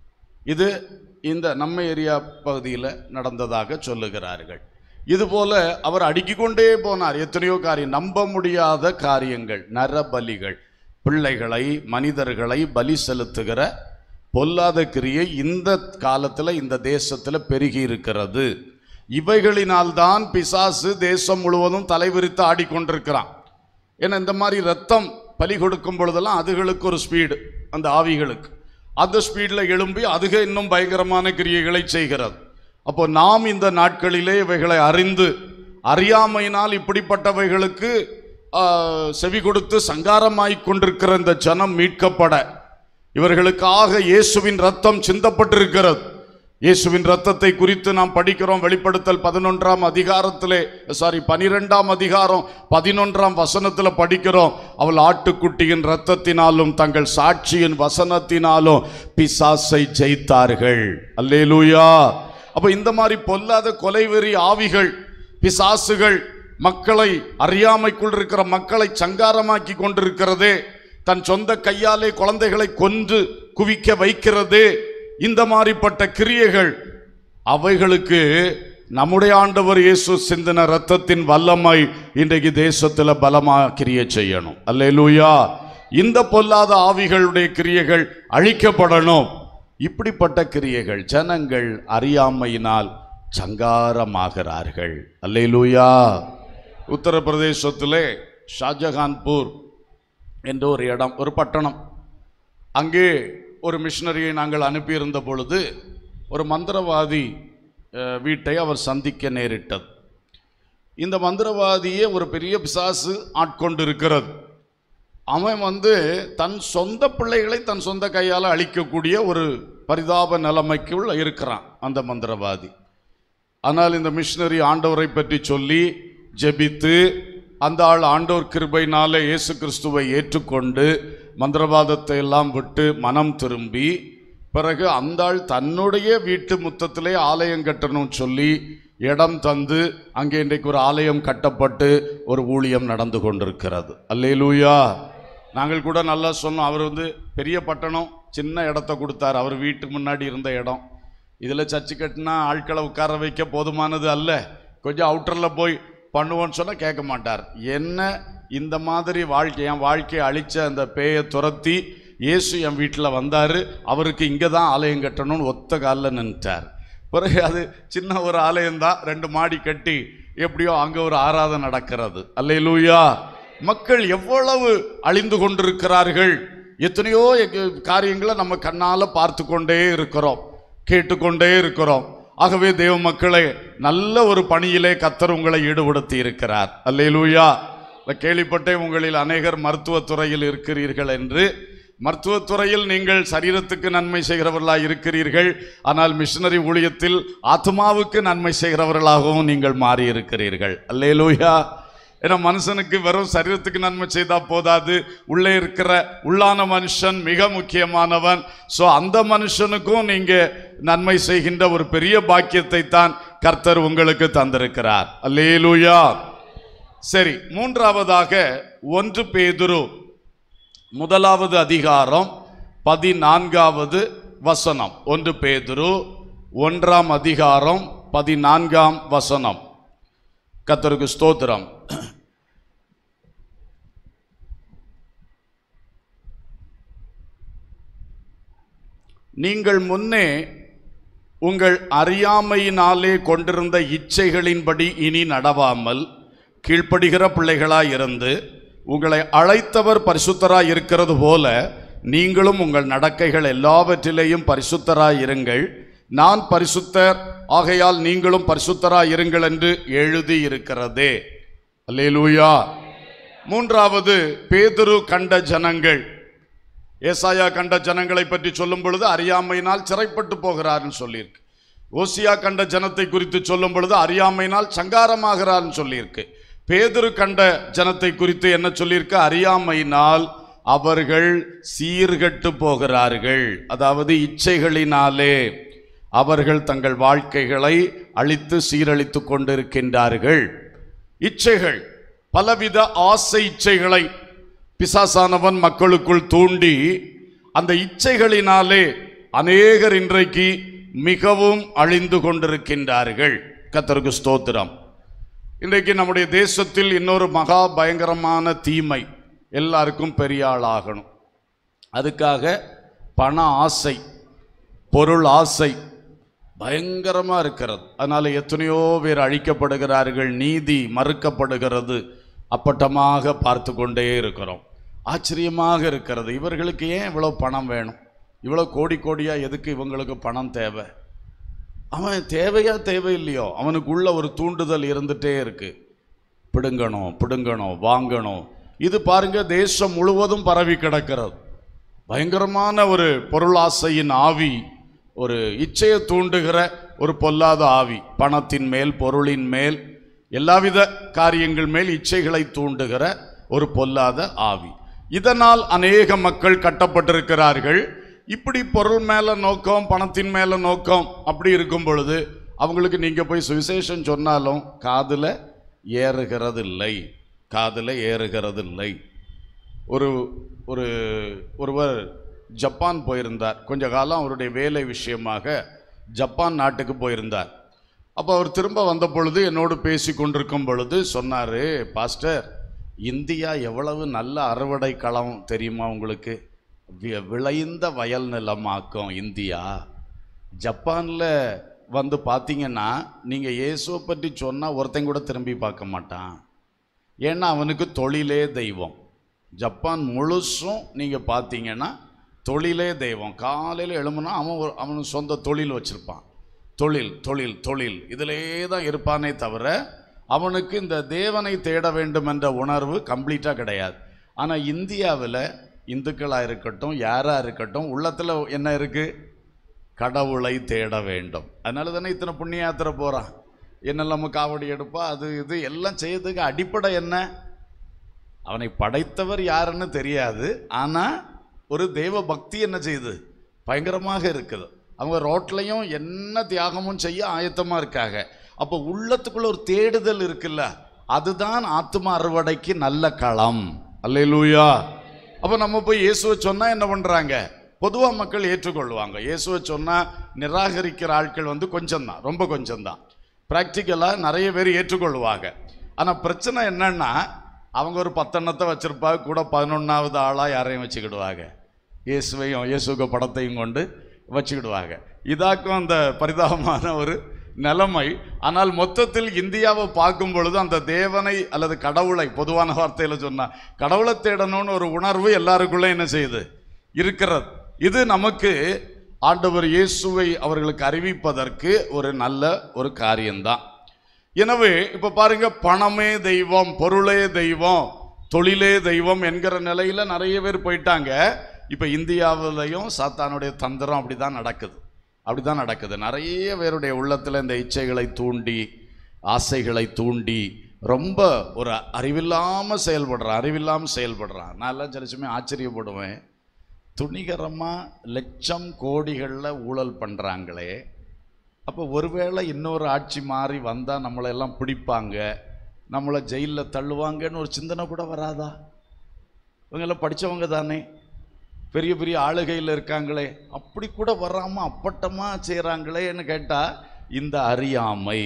இது இந்த நம்ம ஏரியா பகுதியில் நடந்ததாக சொல்லுகிறார்கள் இதுபோல அவர் அடுக்கிக் கொண்டே போனார் எத்தனையோ காரியம் நம்ப முடியாத காரியங்கள் நரபலிகள் பிள்ளைகளை மனிதர்களை பலி செலுத்துகிற பொல்லாத கிரியை இந்த காலத்தில் இந்த தேசத்தில் பெருகி இருக்கிறது இவைகளினால்தான் பிசாசு தேசம் முழுவதும் தலைவிரித்து ஆடிக்கொண்டிருக்கிறான் ஏன்னா இந்த மாதிரி ரத்தம் பலி கொடுக்கும் பொழுதெல்லாம் அதுகளுக்கு ஒரு ஸ்பீடு அந்த ஆவிகளுக்கு அந்த ஸ்பீடில் எழும்பி அதுக இன்னும் பயங்கரமான கிரியைகளை செய்கிறது அப்போ நாம் இந்த நாட்களிலே இவைகளை அறிந்து அறியாமையினால் இப்படிப்பட்டவைகளுக்கு ஆ, செவி கொடுத்து சங்காரமாய்க் கொண்டிருக்கிற இந்த ஜனம் மீட்கப்பட இவர்களுக்காக இயேசுவின் ரத்தம் சிந்தப்பட்டிருக்கிறது இயேசுவின் ரத்தத்தை குறித்து நாம் படிக்கிறோம் வெளிப்படுத்தல் பதினொன்றாம் அதிகாரத்திலே சாரி பனிரெண்டாம் அதிகாரம் பதினொன்றாம் வசனத்தில் படிக்கிறோம் அவள் ஆட்டுக்குட்டியின் ரத்தத்தினாலும் தங்கள் சாட்சியின் வசனத்தினாலும் பிசாசை ஜெயித்தார்கள் அல்லேலூயா அப்ப இந்த மாதிரி பொல்லாத கொலைவெறி ஆவிகள் பிசாசுகள் மக்களை அறியாமைக்குள் இருக்கிற மக்களை சங்காரமாக்கி கொண்டிருக்கிறதே தன் சொந்த கையாலே குழந்தைகளை கொன்று குவிக்க வைக்கிறதே இந்த மாதிரிப்பட்ட கிரியைகள் அவைகளுக்கு நம்முடைய ஆண்டவர் இயேசு சிந்தின ரத்தத்தின் வல்லமை இன்றைக்கு தேசத்தில் பலமா கிரியை செய்யணும் அல்லேலூயா இந்த பொல்லாத ஆவிகளுடைய கிரியைகள் அழிக்கப்படணும் இப்படிப்பட்ட கிரியைகள் ஜனங்கள் அறியாமையினால் சங்காரமாகிறார்கள் அல்லேலூயா உத்தரப்பிரதேசத்திலே ஷாஜகான்பூர் என்ற ஒரு இடம் ஒரு பட்டணம் அங்கே ஒரு மிஷினரியை நாங்கள் அனுப்பியிருந்த பொழுது ஒரு மந்திரவாதி அஹ், வீட்டை அவர் சந்திக்க நேரிட்டது இந்த மந்திரவாதியே ஒரு பெரிய பிசாசு ஆட்கொண்டிருக்கிறது அவன் வந்து தன் சொந்த பிள்ளைகளை தன் சொந்த கையால் அழிக்கக்கூடிய ஒரு பரிதாப நிலைமைக்குள் இருக்கிறான் அந்த மந்திரவாதி ஆனால் இந்த மிஷினரி ஆண்டவரை பற்றி சொல்லி ஜெபித்து அந்த ஆள் ஆண்டவர் கிருபையினாலே இயேசு கிறிஸ்துவை ஏற்றுக்கொண்டு மந்திரவாதத்தை எல்லாம் விட்டு மனம் திரும்பி பிறகு அந்த ஆள் தன்னுடைய வீட்டு முத்தத்திலே ஆலயம் கட்டணும்னு சொல்லி இடம் தந்து அங்கே இன்றைக்கு ஒரு ஆலயம் கட்டப்பட்டு ஒரு ஊழியம் நடந்து கொண்டிருக்கிறது அல்லேலூயா நாங்கள் கூட நல்லா சொன்னோம் அவர் வந்து பெரிய பட்டணம் சின்ன இடத்த கொடுத்தார் அவர் வீட்டுக்கு முன்னாடி இருந்த இடம் இதில் சர்ச்சு கட்டினா ஆட்களை உட்கார வைக்க போதுமானது அல்ல கொஞ்சம் அவுட்டரில் போய் பண்ணுவோன்னு சொன்னால் கேட்க மாட்டார் என்ன இந்த மாதிரி வாழ்க்கை என் வாழ்க்கையை அழிச்ச அந்த பேயை துரத்தி இயேசு என் வீட்டில் வந்தார் அவருக்கு இங்கே தான் ஆலயம் கட்டணும்னு ஒத்த காலில் நின்றுட்டார் பிறகு அது சின்ன ஒரு ஆலயம்தான் ரெண்டு மாடி கட்டி எப்படியோ அங்கே ஒரு ஆராதனை நடக்கிறது அல்லேலூயா மக்கள் எவ்வளவு அழிந்து கொண்டிருக்கிறார்கள் எத்தனையோ எங்க- காரியங்களை நம்ம கண்ணால பார்த்து கொண்டே இருக்கிறோம் கேட்டுக்கொண்டே இருக்கிறோம் ஆகவே தேவ மக்களே நல்ல ஒரு பணியிலே கத்தர் உங்களை ஈடுபடுத்தி இருக்கிறார் அல்லேலூயா நான் கேள்விப்பட்டேன் உங்களில் அநேகர் மருத்துவத்துறையில் இருக்கிறீர்கள் என்று மருத்துவத்துறையில் நீங்கள் சரீரத்துக்கு நன்மை செய்கிறவர்களாக இருக்கிறீர்கள் ஆனால் மிஷனரி ஊழியத்தில் ஆத்மாவுக்கு நன்மை செய்கிறவர்களாகவும் நீங்கள் மாறி இருக்கிறீர்கள் அல்லேலூயா ஏன்னா மனுஷனுக்கு வெறும் சரீரத்துக்கு நன்மை செய்தா போதாது உள்ளே இருக்கிற உள்ளான மனுஷன் மிக முக்கியமானவன் ஸோ அந்த மனுஷனுக்கும் நீங்க நன்மை செய்கின்ற ஒரு பெரிய பாக்கியத்தை தான் கர்த்தர் உங்களுக்கு தந்திருக்கிறார் அல்லேலூயா சரி மூன்றாவதாக ஒன்று பேதுரு முதலாவது அதிகாரம் பதினான்காவது வசனம் ஒன்று பேதுரு ஒன்றாம் அதிகாரம் பதினான்காம் வசனம் கர்த்தருக்கு ஸ்தோத்திரம் நீங்கள் முன்னே உங்கள் அறியாமையினாலே கொண்டிருந்த இச்சைகளின்படி இனி நடவாமல் கீழ்ப்படுகிற பிள்ளைகளாய் இருந்து உங்களை அழைத்தவர் பரிசுத்தராய் இருக்கிறது போல நீங்களும் உங்கள் நடக்கைகள் எல்லாவற்றிலேயும் பரிசுத்தராய் இருங்கள் நான் பரிசுத்தர் ஆகையால் நீங்களும் பரிசுத்தராய் இருங்கள் என்று எழுதி இருக்கிறதே அல்லேலூயா மூன்றாவது பேதுரு கண்ட ஜனங்கள் ஏசாயா கண்ட ஜனங்களை பற்றி சொல்லும் பொழுது அறியாமையினால் சிறைப்பட்டு போகிறார்னு சொல்லியிருக்கு ஓசியா கண்ட ஜனத்தை குறித்து சொல்லும் பொழுது அறியாமையினால் சங்காரமாகிறார்னு சொல்லியிருக்கு பேதுரு கண்ட ஜனத்தை குறித்து என்ன சொல்லியிருக்கு அறியாமையினால் அவர்கள் சீர்கெட்டு போகிறார்கள் அதாவது இச்சைகளினாலே அவர்கள் தங்கள் வாழ்க்கைகளை அழித்து சீரழித்து கொண்டிருக்கின்றார்கள் இச்சைகள் பலவித ஆசை இச்சைகளை பிசாசானவன் மக்களுக்குள் தூண்டி அந்த இச்சைகளினாலே அநேகர் இன்றைக்கு மிகவும் அழிந்து கொண்டிருக்கின்றார்கள் கத்தருக்கு ஸ்தோத்திரம் இன்றைக்கு நம்முடைய தேசத்தில் இன்னொரு மகா பயங்கரமான தீமை எல்லாருக்கும் பெரிய ஆளாகணும் அதுக்காக பண ஆசை பொருள் ஆசை பயங்கரமா இருக்கிறது அதனால எத்தனையோ பேர் அழிக்கப்படுகிறார்கள் நீதி மறுக்கப்படுகிறது அப்பட்டமாக பார்த்து கொண்டே இருக்கிறோம் ஆச்சரியமாக இருக்கிறது இவர்களுக்கு ஏன் இவ்வளோ பணம் வேணும் இவ்வளோ கோடி கோடியா எதுக்கு இவங்களுக்கு பணம் தேவை அவன் தேவையா தேவையில்லையோ அவனுக்குள்ள ஒரு தூண்டுதல் இருந்துட்டே இருக்கு பிடுங்கணும் பிடுங்கணும் வாங்கணும் இது பாருங்க தேசம் முழுவதும் பரவி கிடக்கிறது பயங்கரமான ஒரு பொருளாசையின் ஆவி ஒரு இச்சையை தூண்டுகிற ஒரு பொல்லாத ஆவி பணத்தின் மேல் பொருளின் மேல் எல்லாவித காரியங்கள் மேல் இச்சைகளை தூண்டுகிற ஒரு பொல்லாத ஆவி இதனால் அநேக மக்கள் கட்டப்பட்டிருக்கிறார்கள் இப்படி பொருள் மேல நோக்கம் பணத்தின் மேல நோக்கம் அப்படி இருக்கும் பொழுது அவங்களுக்கு நீங்க போய் சுவிசேஷம் சொன்னாலும் காதுல ஏறுகிறது இல்லை காதுல ஏறுகிறது இல்லை ஒரு ஒரு ஒருவர் ஜப்பான் போயிருந்தார் கொஞ்ச காலம் அவருடைய வேலை விஷயமாக ஜப்பான் நாட்டுக்கு போயிருந்தார் அப்போ அவர் திரும்ப வந்த பொழுது என்னோடு பேசி கொண்டிருக்கும் பொழுது சொன்னார் பாஸ்டர் இந்தியா எவ்வளவு நல்ல அறுவடை களம் தெரியுமா உங்களுக்கு வி- விளைந்த வயல் நிலமாக்கும் இந்தியா ஜப்பானில் வந்து பார்த்தீங்கன்னா நீங்கள் இயேசுவை பற்றி சொன்னால் ஒருத்தன் கூட திரும்பி பார்க்க மாட்டான் ஏன்னா அவனுக்கு தொழிலே தெய்வம் ஜப்பான் முழுசும் நீங்கள் பார்த்தீங்கன்னா தொழிலே தெய்வம் காலையில் எழும்புனா அவன் ஒரு அவன் சொந்த தொழில் வச்சுருப்பான் தொழில் தொழில் தொழில் இதிலே தான் இருப்பானே தவிர அவனுக்கு இந்த தேவனை தேட வேண்டும் என்ற உணர்வு கம்ப்ளீட்டாக கிடையாது ஆனால் இந்தியாவில் இந்துக்களாக இருக்கட்டும் யாராக இருக்கட்டும் உள்ளத்தில் என்ன இருக்குது கடவுளை தேட வேண்டும் அதனால தானே இத்தனை புண்ணிய யாத்திரை போகிறான் என்னெல்லாம் காவடி எடுப்பா அது இது எல்லாம் செய்யறதுக்கு அடிப்படை என்ன அவனை படைத்தவர் யாருன்னு தெரியாது ஆனால் ஒரு தெய்வ பக்தி என்ன செய்யுது பயங்கரமாக இருக்குது அவங்க ரோட்லையும் என்ன தியாகமும் செய்ய ஆயத்தமாக இருக்காங்க அப்போ உள்ளத்துக்குள்ள ஒரு தேடுதல் இருக்குல்ல அதுதான் ஆத்ம அறுவடைக்கு நல்ல களம் அல்லேலூயா அப்போ நம்ம போய் இயேசுவை சொன்னால் என்ன பண்ணுறாங்க பொதுவாக மக்கள் ஏற்றுக்கொள்வாங்க இயேசுவை சொன்னால் நிராகரிக்கிற ஆட்கள் வந்து கொஞ்சம்தான் ரொம்ப கொஞ்சம்தான் ப்ராக்டிக்கலாக நிறைய பேர் ஏற்றுக்கொள்வாங்க ஆனால் பிரச்சனை என்னன்னா அவங்க ஒரு பத்தெண்ணத்தை வச்சிருப்பாங்க கூட பதினொன்றாவது ஆளாக யாரையும் வச்சுக்கிடுவாங்க இயேசுவையும் இயேசுக்கு படத்தையும் கொண்டு வச்சுக்கிடுவாங்க இதாக்கும் அந்த பரிதாபமான ஒரு நிலைமை ஆனால் மொத்தத்தில் இந்தியாவை பார்க்கும் பொழுது அந்த தேவனை அல்லது கடவுளை பொதுவான வார்த்தையில் சொன்னா கடவுளை தேடணும்னு ஒரு உணர்வு எல்லாருக்குள்ளே என்ன செய்யுது இருக்கிறது இது நமக்கு ஆண்டவர் இயேசுவை அவர்களுக்கு அறிவிப்பதற்கு ஒரு நல்ல ஒரு காரியம்தான் எனவே இப்ப பாருங்க பணமே தெய்வம் பொருளே தெய்வம் தொழிலே தெய்வம் என்கிற நிலையில நிறைய பேர் போயிட்டாங்க இப்ப இந்தியாவிலையும் சாத்தானுடைய தந்திரம் அப்படிதான் நடக்குது அப்படிதான் நடக்குது நிறைய பேருடைய உள்ளத்துல இந்த இச்சைகளை தூண்டி ஆசைகளை தூண்டி ரொம்ப ஒரு அறிவில்லாம செயல்படுறான் அறிவில்லாம செயல்படுறான் நான் எல்லாம் சில சமயம் ஆச்சரியப்படுவேன் துணிகரமாக லட்சம் கோடிகளில் ஊழல் பண்ணுறாங்களே அப்போ ஒருவேளை இன்னொரு ஆட்சி மாறி வந்தால் நம்மளை எல்லாம் பிடிப்பாங்க நம்மளை ஜெயிலில் தள்ளுவாங்கன்னு ஒரு சிந்தனை கூட வராதா இவங்கெல்லாம் படித்தவங்க தானே பெரிய பெரிய ஆளுகையில் இருக்காங்களே அப்படி கூட வராமல் அப்பட்டமாக செய்கிறாங்களேன்னு கேட்டால் இந்த அறியாமை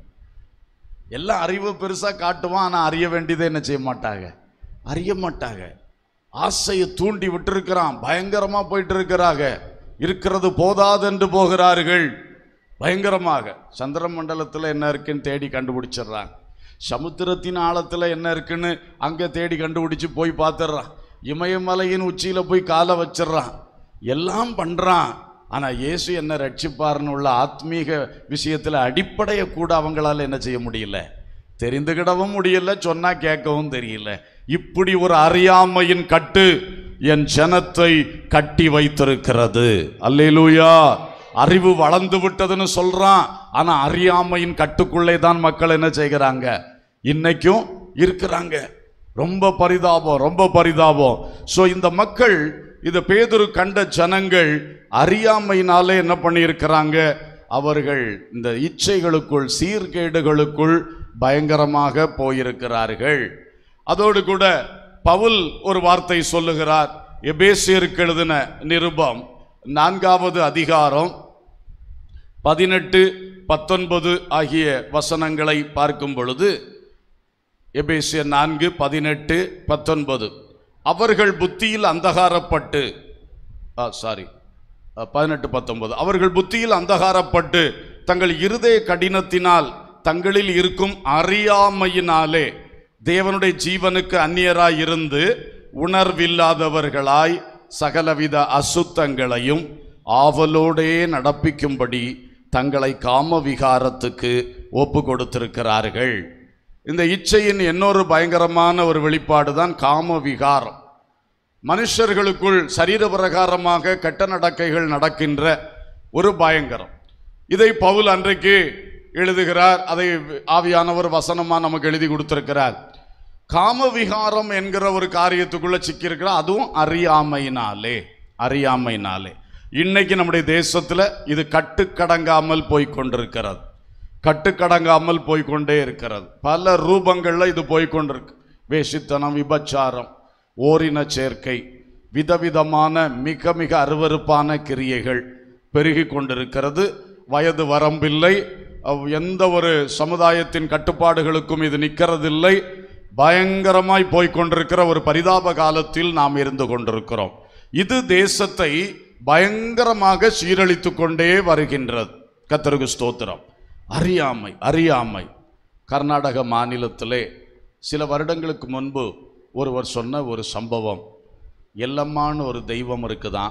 எல்லாம் அறிவு பெருசாக காட்டுவான் ஆனால் அறிய வேண்டியதை என்ன செய்ய மாட்டாங்க அறிய மாட்டாங்க ஆசையை தூண்டி விட்டிருக்கிறான் பயங்கரமா போயிட்டு இருக்கிறாங்க இருக்கிறது போதாதென்று போகிறார்கள் பயங்கரமாக சந்திர மண்டலத்தில் என்ன இருக்குன்னு தேடி கண்டுபிடிச்சிடுறாங்க சமுத்திரத்தின் ஆழத்தில் என்ன இருக்குன்னு அங்கே தேடி கண்டுபிடிச்சு போய் பார்த்துடுறான் இமயமலையின் உச்சியில் போய் காலை வச்சிடுறான் எல்லாம் பண்ணுறான் ஆனால் இயேசு என்ன ரட்சிப்பார்னு உள்ள ஆத்மீக விஷயத்தில் அடிப்படையை கூட அவங்களால என்ன செய்ய முடியல தெரிந்துகிடவும் முடியல சொன்னா கேட்கவும் தெரியல இப்படி ஒரு அறியாமையின் கட்டு என் ஜனத்தை கட்டி வைத்திருக்கிறது அல்லேலூயா அறிவு வளர்ந்து விட்டதுன்னு சொல்றான் ஆனா அறியாமையின் கட்டுக்குள்ளே தான் மக்கள் என்ன செய்கிறாங்க இன்னைக்கும் இருக்கிறாங்க ரொம்ப பரிதாபம் ரொம்ப பரிதாபம் சோ இந்த மக்கள் இத பேதுரு கண்ட ஜனங்கள் அறியாமையினாலே என்ன பண்ணியிருக்கிறாங்க அவர்கள் இந்த இச்சைகளுக்குள் சீர்கேடுகளுக்குள் பயங்கரமாக போயிருக்கிறார்கள் அதோடு கூட பவுல் ஒரு வார்த்தை சொல்லுகிறார் எபேசியருக்கு எழுதின நிருபம் நான்காவது அதிகாரம் பதினெட்டு பத்தொன்பது ஆகிய வசனங்களை பார்க்கும் பொழுது எபேசியர் நான்கு பதினெட்டு பத்தொன்பது அவர்கள் புத்தியில் அந்தகாரப்பட்டு சாரி பதினெட்டு பத்தொன்பது அவர்கள் புத்தியில் அந்தகாரப்பட்டு தங்கள் இருதய கடினத்தினால் தங்களில் இருக்கும் அறியாமையினாலே தேவனுடைய ஜீவனுக்கு அந்நியராய் இருந்து உணர்வில்லாதவர்களாய் சகலவித அசுத்தங்களையும் ஆவலோடே நடப்பிக்கும்படி தங்களை காம விகாரத்துக்கு ஒப்பு கொடுத்திருக்கிறார்கள் இந்த இச்சையின் இன்னொரு பயங்கரமான ஒரு வெளிப்பாடு தான் காம விகாரம் மனுஷர்களுக்குள் சரீர பிரகாரமாக கெட்ட நடக்கைகள் நடக்கின்ற ஒரு பயங்கரம் இதை பவுல் அன்றைக்கு எழுதுகிறார் அதை ஆவியானவர் வசனமா நமக்கு எழுதி கொடுத்திருக்கிறார் காமவிகாரம் என்கிற ஒரு காரியத்துக்குள்ள சிக்கியிருக்கிறார் அதுவும் அறியாமையினாலே அறியாமையினாலே இன்னைக்கு நம்முடைய தேசத்துல இது கட்டுக்கடங்காமல் போய் கொண்டிருக்கிறது கட்டுக்கடங்காமல் போய்க்கொண்டே இருக்கிறது பல ரூபங்கள்ல இது போய்க்கொண்டிருக்கு வேஷித்தனம் விபச்சாரம் ஓரின சேர்க்கை விதவிதமான மிக மிக அருவருப்பான கிரியைகள் பெருகி கொண்டிருக்கிறது வயது வரம்பில்லை அவ் எந்த ஒரு சமுதாயத்தின் கட்டுப்பாடுகளுக்கும் இது நிற்கிறதில்லை பயங்கரமாய் போய்க்கொண்டிருக்கிற ஒரு பரிதாப காலத்தில் நாம் இருந்து கொண்டிருக்கிறோம் இது தேசத்தை பயங்கரமாக சீரழித்து கொண்டே வருகின்றது கத்தருக்கு ஸ்தோத்திரம் அறியாமை அறியாமை கர்நாடக மாநிலத்திலே சில வருடங்களுக்கு முன்பு ஒருவர் சொன்ன ஒரு சம்பவம் எல்லம்மான்னு ஒரு தெய்வம் இருக்குதான்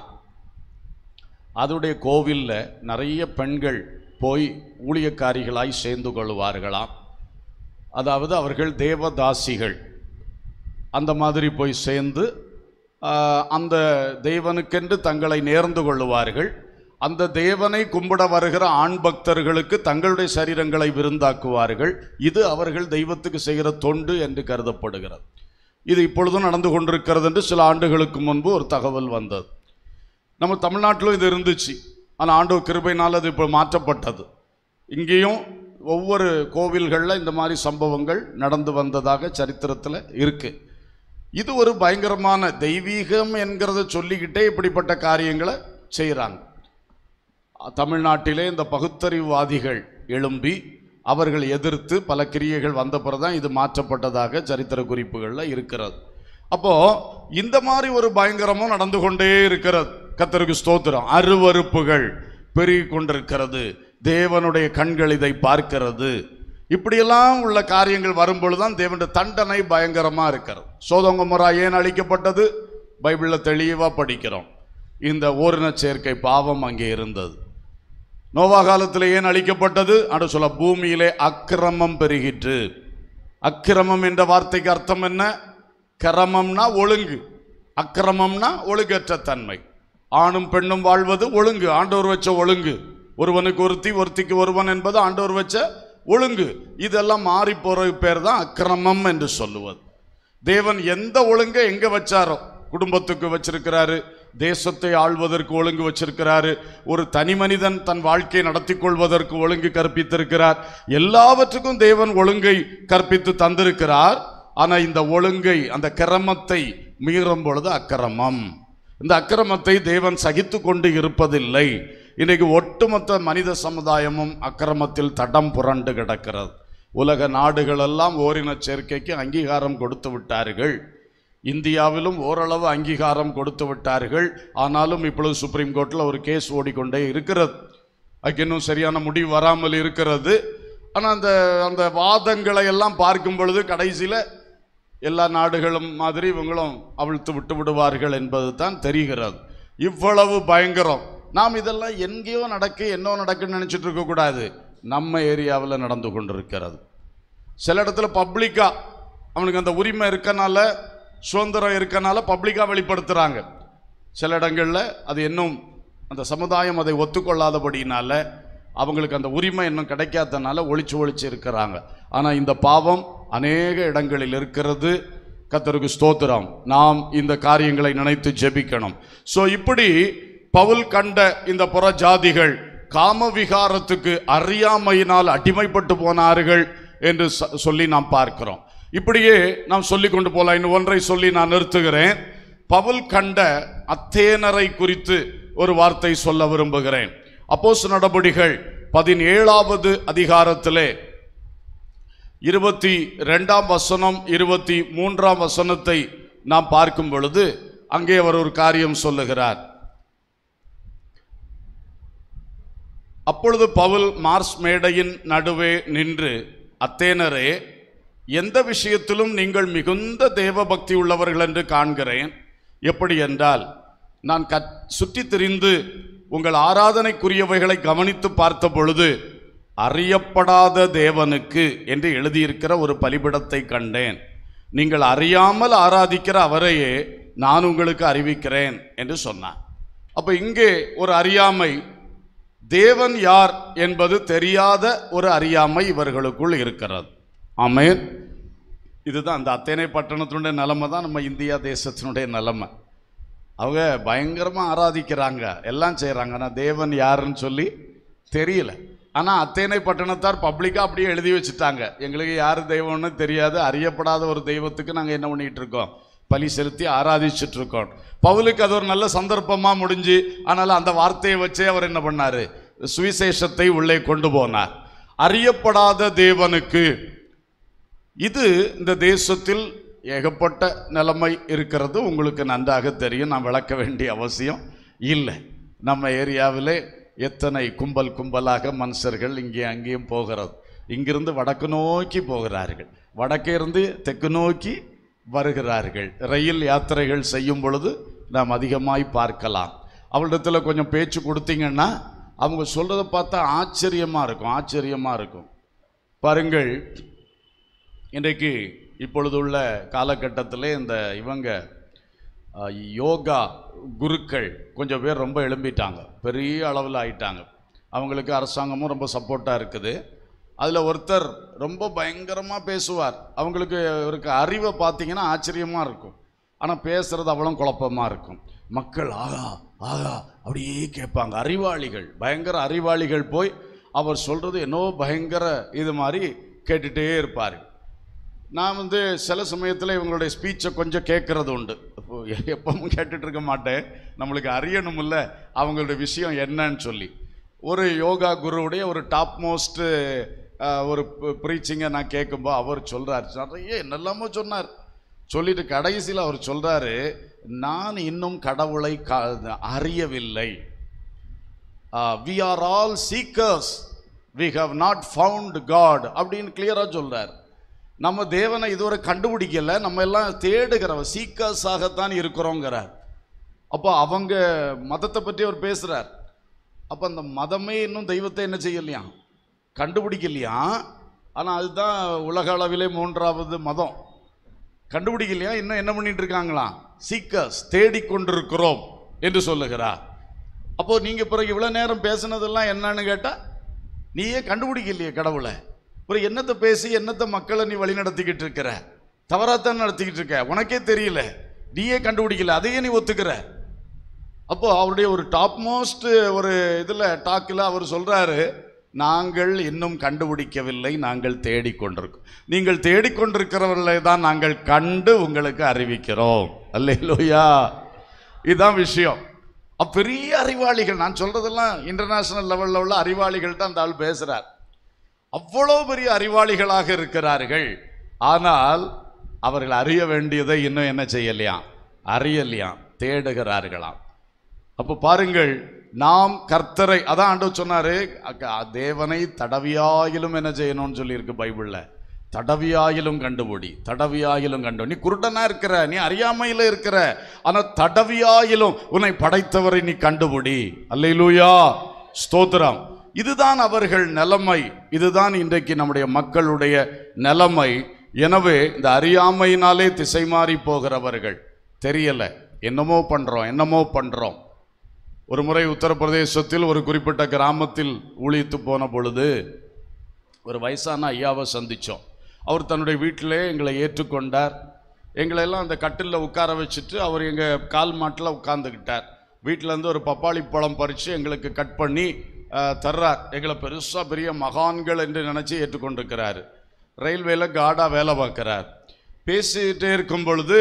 அதோடைய கோவிலில் நிறைய பெண்கள் போய் ஊழியக்காரிகளாய் சேர்ந்து கொள்வார்களாம் அதாவது அவர்கள் தேவதாசிகள் அந்த மாதிரி போய் சேர்ந்து ஆஹ், அந்த தேவனுக்கென்று தங்களை நேர்ந்து கொள்ளுவார்கள் அந்த தேவனை கும்பிட வருகிற ஆண் பக்தர்களுக்கு தங்களுடைய சரீரங்களை விருந்தாக்குவார்கள் இது அவர்கள் தெய்வத்துக்கு செய்கிற தொண்டு என்று கருதப்படுகிறது இது இப்பொழுதும் நடந்து கொண்டிருக்கிறது என்று சில ஆண்டுகளுக்கு முன்பு ஒரு தகவல் வந்தது நம்ம தமிழ்நாட்டிலும் இது இருந்துச்சு ஆனால் ஆண்டவர் கிருபையினால் அது இப்போ மாற்றப்பட்டது இங்கேயும் ஒவ்வொரு கோவில்களில் இந்த மாதிரி சம்பவங்கள் நடந்து வந்ததாக சரித்திரத்தில் இருக்கு இது ஒரு பயங்கரமான தெய்வீகம் என்கிறத சொல்லிக்கிட்டே இப்படிப்பட்ட காரியங்களை செய்கிறாங்க தமிழ்நாட்டிலே இந்த பகுத்தறிவுவாதிகள் எழும்பி அவர்கள் எதிர்த்து பல கிரியைகள் வந்த பிறகுதான் இது மாற்றப்பட்டதாக சரித்திர குறிப்புகளில் இருக்கிறது அப்போ இந்த மாதிரி ஒரு பயங்கரமும் நடந்து கொண்டே இருக்கிறது கத்தருக்கு ஸ்தோத்திரம் அருவருப்புகள் பெருகி கொண்டிருக்கிறது தேவனுடைய கண்கள் இதை பார்க்கிறது இப்படியெல்லாம் உள்ள காரியங்கள் வரும்பொழுதுதான் தேவனுடைய தண்டனை பயங்கரமா இருக்கிறது சோதங்கமுறா ஏன் அழிக்கப்பட்டது பைபிளில் தெளிவாக படிக்கிறோம் இந்த ஓரின சேர்க்கை பாவம் அங்கே இருந்தது நோவா காலத்தில் ஏன் அழிக்கப்பட்டது அடு சொல்ல பூமியிலே அக்கிரமம் பெருகிற்று அக்கிரமம் என்ற வார்த்தைக்கு அர்த்தம் என்ன கிரமம்னா ஒழுங்கு அக்கிரமம்னா ஒழுங்கற்ற தன்மை ஆணும் பெண்ணும் வாழ்வது ஒழுங்கு ஆண்டவர் வச்ச ஒழுங்கு ஒருவனுக்கு ஒருத்தி ஒருத்திக்கு ஒருவன் என்பது ஆண்டவர் வச்ச ஒழுங்கு இதெல்லாம் மாறி போற பேர் தான் அக்கிரமம் என்று சொல்லுவது தேவன் எந்த ஒழுங்கை எங்க வச்சாரோ குடும்பத்துக்கு வச்சிருக்கிறாரு தேசத்தை ஆள்வதற்கு ஒழுங்கு வச்சிருக்கிறாரு ஒரு தனி மனிதன் தன் வாழ்க்கையை நடத்தி கொள்வதற்கு ஒழுங்கு கற்பித்திருக்கிறார் எல்லாவற்றுக்கும் தேவன் ஒழுங்கை கற்பித்து தந்திருக்கிறார் ஆனா இந்த ஒழுங்கை அந்த கிரமத்தை மீறும் பொழுது அக்கிரமம் இந்த அக்கிரமத்தை தேவன் சகித்து கொண்டு இருப்பதில்லை இன்னைக்கு ஒட்டுமொத்த மனித சமுதாயமும் அக்கிரமத்தில் தடம் புரண்டு கிடக்கிறது உலக நாடுகளெல்லாம் ஓரின சேர்க்கைக்கு அங்கீகாரம் கொடுத்து விட்டார்கள் இந்தியாவிலும் ஓரளவு அங்கீகாரம் கொடுத்து விட்டார்கள் ஆனாலும் இப்பொழுது சுப்ரீம் கோர்ட்டில் ஒரு கேஸ் ஓடிக்கொண்டே இருக்கிறது அதுக்கு இன்னும் சரியான முடிவு வராமல் இருக்கிறது ஆனால் அந்த அந்த வாதங்களை எல்லாம் பார்க்கும் பொழுது கடைசியில் எல்லா நாடுகளும் மாதிரி இவங்களும் அவிழ்த்து விட்டு விடுவார்கள் என்பது தான் தெரிகிறது இவ்வளவு பயங்கரம் நாம் இதெல்லாம் எங்கேயோ நடக்கு என்னோ நடக்குன்னு நினைச்சிட்டு இருக்கக்கூடாது நம்ம ஏரியாவில் நடந்து கொண்டிருக்கிறது சில இடத்துல பப்ளிக்கா அவனுக்கு அந்த உரிமை இருக்கனால சுதந்திரம் இருக்கனால பப்ளிக்கா வெளிப்படுத்துறாங்க சில இடங்கள்ல அது இன்னும் அந்த சமுதாயம் அதை ஒத்துக்கொள்ளாதபடினால அவங்களுக்கு அந்த உரிமை இன்னும் கிடைக்காதனால ஒளிச்சு ஒளிச்சு இருக்கிறாங்க ஆனா இந்த பாவம் அநேக இடங்களில் இருக்கிறது கத்தருக்கு ஸ்தோத்திரம் நாம் இந்த காரியங்களை நினைத்து ஜெபிக்கணும் சோ இப்படி பவுல் கண்ட இந்த புற ஜாதிகள் காம விகாரத்துக்கு அறியாமையினால் அடிமைப்பட்டு போனார்கள் என்று ச- சொல்லி நாம் பார்க்கிறோம் இப்படியே நாம் சொல்லி கொண்டு போலாம் இன்னும் ஒன்றை சொல்லி நான் நிறுத்துகிறேன் பவுல் கண்ட அத்தேனரை குறித்து ஒரு வார்த்தை சொல்ல விரும்புகிறேன் அப்போஸ் நடபடிகள் பதினேழாவது அதிகாரத்திலே இருபத்தி ரெண்டாம் வசனம் இருபத்தி மூன்றாம் வசனத்தை நாம் பார்க்கும் பொழுது அங்கே அவர் ஒரு காரியம் சொல்லுகிறார் அப்பொழுது பவுல் மார்ஸ் மேடையின் நடுவே நின்று அத்தேனரே எந்த விஷயத்திலும் நீங்கள் மிகுந்த தேவ பக்தி உள்ளவர்கள் என்று காண்கிறேன் எப்படி என்றால் நான் கற் சுற்றித் திரிந்து உங்கள் ஆராதனைக்குரியவைகளை கவனித்து பார்த்த பொழுது அறியப்படாத தேவனுக்கு என்று எழுதியிருக்கிற ஒரு பலிபிடத்தை கண்டேன் நீங்கள் அறியாமல் ஆராதிக்கிற அவரையே நான் உங்களுக்கு அறிவிக்கிறேன் என்று சொன்னான் அப்ப இங்கே ஒரு அறியாமை தேவன் யார் என்பது தெரியாத ஒரு அறியாமை இவர்களுக்குள் இருக்கிறது ஆமென் இதுதான் அந்த அத்தனை பட்டணத்தினுடைய நிலைமை தான் நம்ம இந்தியா தேசத்தினுடைய நிலைமை அவங்க பயங்கரமா ஆராதிக்கிறாங்க எல்லாம் செய்றாங்க ஆனா தேவன் யாருன்னு சொல்லி தெரியல ஆனா அத்தேனை பட்டணத்தார் பப்ளிக்கா அப்படியே எழுதி வச்சுட்டாங்க எங்களுக்கு யார் தெய்வம்னு தெரியாது அறியப்படாத ஒரு தெய்வத்துக்கு நாங்க என்ன பண்ணிட்டு இருக்கோம் பலி செலுத்தி ஆராதிச்சுட்டு இருக்கோம் பவுலுக்கு அது ஒரு நல்ல சந்தர்ப்பமா முடிஞ்சு ஆனாலும் அந்த வார்த்தையை வச்சே அவர் என்ன பண்ணாரு சுவிசேஷத்தை உள்ளே கொண்டு போனார் அறியப்படாத தேவனுக்கு இது இந்த தேசத்தில் ஏகப்பட்ட நிலைமை இருக்கிறது உங்களுக்கு நன்றாக தெரியும் நான் விளக்க வேண்டிய அவசியம் இல்லை நம்ம ஏரியாவிலே எத்தனை கும்பல் கும்பலாக மனுஷர்கள் இங்கே அங்கேயும் போகிறது இங்கிருந்து வடக்கு நோக்கி போகிறார்கள் வடக்கே இருந்து தெற்கு நோக்கி வருகிறார்கள் ரயில் யாத்திரைகள் செய்யும் பொழுது நாம் அதிகமாய் பார்க்கலாம் அவளிடத்தில் கொஞ்சம் பேச்சு கொடுத்தீங்கன்னா அவங்க சொல்றதை பார்த்தா ஆச்சரியமா இருக்கும் ஆச்சரியமா இருக்கும் பாருங்கள் இன்றைக்கு இப்பொழுது உள்ள காலகட்டத்தில் இந்த இவங்க அஹ், யோகா குருக்கள் கொஞ்சம் பேர் ரொம்ப எழும்பிட்டாங்க பெரிய அளவில் ஆயிட்டாங்க அவங்களுக்கு அரசாங்கமும் ரொம்ப சப்போர்ட்டாக இருக்குது அதில் ஒருத்தர் ரொம்ப பயங்கரமாக பேசுவார் அவங்களுக்கு இருக்க அறிவை பார்த்தீங்கன்னா ஆச்சரியமாக இருக்கும் ஆனால் பேசுறது அவ்வளோ குழப்பமாக இருக்கும் மக்கள் ஆகா ஆகா அப்படியே கேட்பாங்க அறிவாளிகள் பயங்கர அறிவாளிகள் போய் அவர் சொல்றது என்னவோ பயங்கர இது மாதிரி கேட்டுட்டே இருப்பார் நான் வந்து சில சமயத்தில் இவங்களுடைய ஸ்பீச்சை கொஞ்சம் கேட்கறது உண்டு அப்போ எப்பவும் கேட்டுட்டு இருக்க மாட்டேன் நம்மளுக்கு அறியணும்ல அவங்களுடைய விஷயம் என்னன்னு சொல்லி ஒரு யோகா குருவுடைய ஒரு டாப் மோஸ்ட் ஒரு ப்ரீச்சிங்கை நான் கேட்கும்போது அவர் சொல்றார் நிறைய என்னெல்லாமோ சொன்னார் சொல்லிட்டு கடைசியில் அவர் சொல்றாரு நான் இன்னும் கடவுளை கா- அறியவில்லை we are all seekers we have not found God அப்படின்னு கிளியராக சொல்றார் நம்ம தேவனை இதுவரை கண்டுபிடிக்கல நம்ம எல்லாம் தேடுகிறவ சீக்கர்ஸாகத்தான் இருக்கிறோங்கிறார் அப்போ அவங்க மதத்தை பற்றி அவர் பேசுறார் அப்போ அந்த மதமே இன்னும் தெய்வத்தை என்ன செய்யலையா கண்டுபிடிக்கலையா ஆனால் அதுதான் உலக அளவிலே மூன்றாவது மதம் கண்டுபிடிக்கலையா இன்னும் என்ன பண்ணிட்டு இருக்காங்களாம் சீக்கர்ஸ் தேடிக்கொண்டிருக்கிறோம் என்று சொல்லுகிறார் அப்போ நீங்க பிறகு இவ்வளவு நேரம் பேசுனதெல்லாம் என்னன்னு கேட்டா நீயே கண்டுபிடிக்கலையே கடவுளை ஒரு என்னத்தை பேசி என்னத்தை மக்களை நீ வழி நடத்திக்கிட்டு இருக்கிற தவறாத்தான் நடத்திக்கிட்டு இருக்க உனக்கே தெரியல நீயே கண்டுபிடிக்கல அதையே நீ ஒத்துக்கிற அப்போ அவருடைய ஒரு டாப் மோஸ்ட் ஒரு இதில் டாக்கில் அவர் சொல்றாரு நாங்கள் இன்னும் கண்டுபிடிக்கவில்லை நாங்கள் தேடிக்கொண்டிருக்கோம் நீங்கள் தேடிக்கொண்டிருக்கிறவர்களை தான் நாங்கள் கண்டு உங்களுக்கு அறிவிக்கிறோம் அல்லையிலோயா இதுதான் விஷயம் அப்ப பெரிய அறிவாளிகள் நான் சொல்றதெல்லாம் இன்டர்நேஷனல் லெவலில் உள்ள அறிவாளிகள் தான் அந்த ஆள் பேசுறார் அவ்வளோ பெரிய அறிவாளிகளாக இருக்கிறார்கள் ஆனால் அவர்கள் அறிய வேண்டியதை இன்னும் என்ன செய்யலையாம் அறியலையாம் தேடுகிறார்களாம் அப்போ பாருங்கள் நாம் கர்த்தரை அதான் ஆண்டவர் சொன்னாரு அக்க- தேவனை தடவியாயிலும் என்ன செய்யணும்னு சொல்லியிருக்கு பைபிள்ல தடவியாயிலும் கண்டுபிடி தடவியாயிலும் கண்டு நீ குருடனா இருக்கிற நீ அறியாமையில இருக்கிற ஆனா தடவியாயிலும் உன்னை படைத்தவரை நீ கண்டுபிடி அல்லேலூயா ஸ்தோத்திரம் இதுதான் அவர்கள் நிலைமை இதுதான் இன்றைக்கு நம்முடைய மக்களுடைய நிலைமை எனவே இந்த அறியாமையினாலே திசை மாறி போகிறவர்கள் தெரியல என்னமோ பண்றோம் என்னமோ பண்றோம் ஒரு முறை உத்தரப்பிரதேசத்தில் ஒரு குறிப்பிட்ட கிராமத்தில் ஊழித்து போன பொழுது ஒரு வயசான ஐயாவை சந்தித்தோம் அவர் தன்னுடைய வீட்டிலே எங்களை ஏற்றுக்கொண்டார் எங்களை எல்லாம் அந்த கட்டிலில் உட்கார வச்சுட்டு அவர் எங்கள் கால் மாட்டில் உட்காந்துக்கிட்டார் வீட்டிலேருந்து ஒரு பப்பாளி பழம் பறித்து எங்களுக்கு கட் பண்ணி அஹ், தர்றார் எங்களை பெருசாக பெரிய மகான்கள் என்று நினச்சி ஏற்றுக்கொண்டிருக்கிறாரு ரயில்வேல கார்டாக வேலை பார்க்குறார் பேசிகிட்டே இருக்கும் பொழுது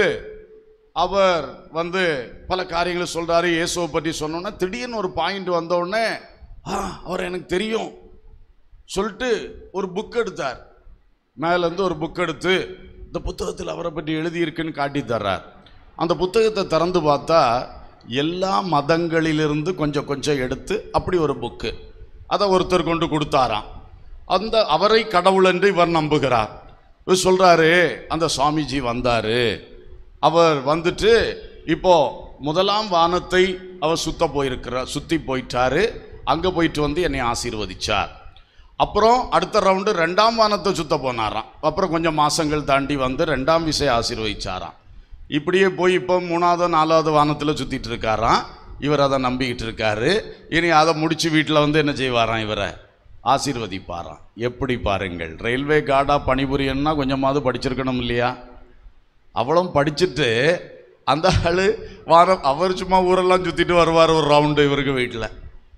அவர் வந்து பல காரியங்களை சொல்றாரு இயேசுவை பற்றி சொன்னோன்னே திடீர்னு ஒரு பாயிண்ட் வந்த உடனே ஆ அவர் எனக்கு தெரியும் சொல்லிட்டு ஒரு புக் எடுத்தார் மேலேருந்து ஒரு புக் எடுத்து இந்த புத்தகத்தில் அவரை பற்றி எழுதியிருக்குன்னு காட்டி தர்றார் அந்த புத்தகத்தை திறந்து பார்த்தா எல்லா மதங்களிலிருந்து கொஞ்சம் கொஞ்சம் எடுத்து அப்படி ஒரு புக்கு அதை ஒருத்தர் கொண்டு கொடுத்தாராம் அந்த அவரை கடவுள் என்று இவர் நம்புகிறார் இவர் சொல்றாரு அந்த சுவாமிஜி வந்தாரு அவர் வந்துட்டு இப்போ முதலாம் வானத்தை அவர் சுத்த போயிருக்கிறார் சுத்தி போயிட்டாரு அங்க போயிட்டு வந்து என்னை ஆசீர்வதிச்சார் அப்புறம் அடுத்த ரவுண்டு ரெண்டாம் வானத்தை சுத்த போனாராம் அப்புறம் கொஞ்சம் மாசங்கள் தாண்டி வந்து ரெண்டாம் விசை ஆசீர்வதிச்சாராம் இப்படியே போய் இப்போ மூணாவது நாலாவது வானத்தில் சுத்திட்டு இருக்காராம் இவர் அதை நம்பிக்கிட்டு இருக்காரு இனி அதை முடிச்சு வீட்டில் வந்து என்ன செய்வாராம் இவரை ஆசீர்வதிப்பாராம் எப்படி பாருங்கள் ரயில்வே கார்டா பணிபுரியன்னா கொஞ்சமாவது படிச்சிருக்கணும் இல்லையா அவளும் படிச்சுட்டு அந்த ஆளு வாரம் அவர் சும்மா ஊரெல்லாம் சுத்திட்டு வருவார் ஒரு ரவுண்டு இவருக்கு வீட்டில்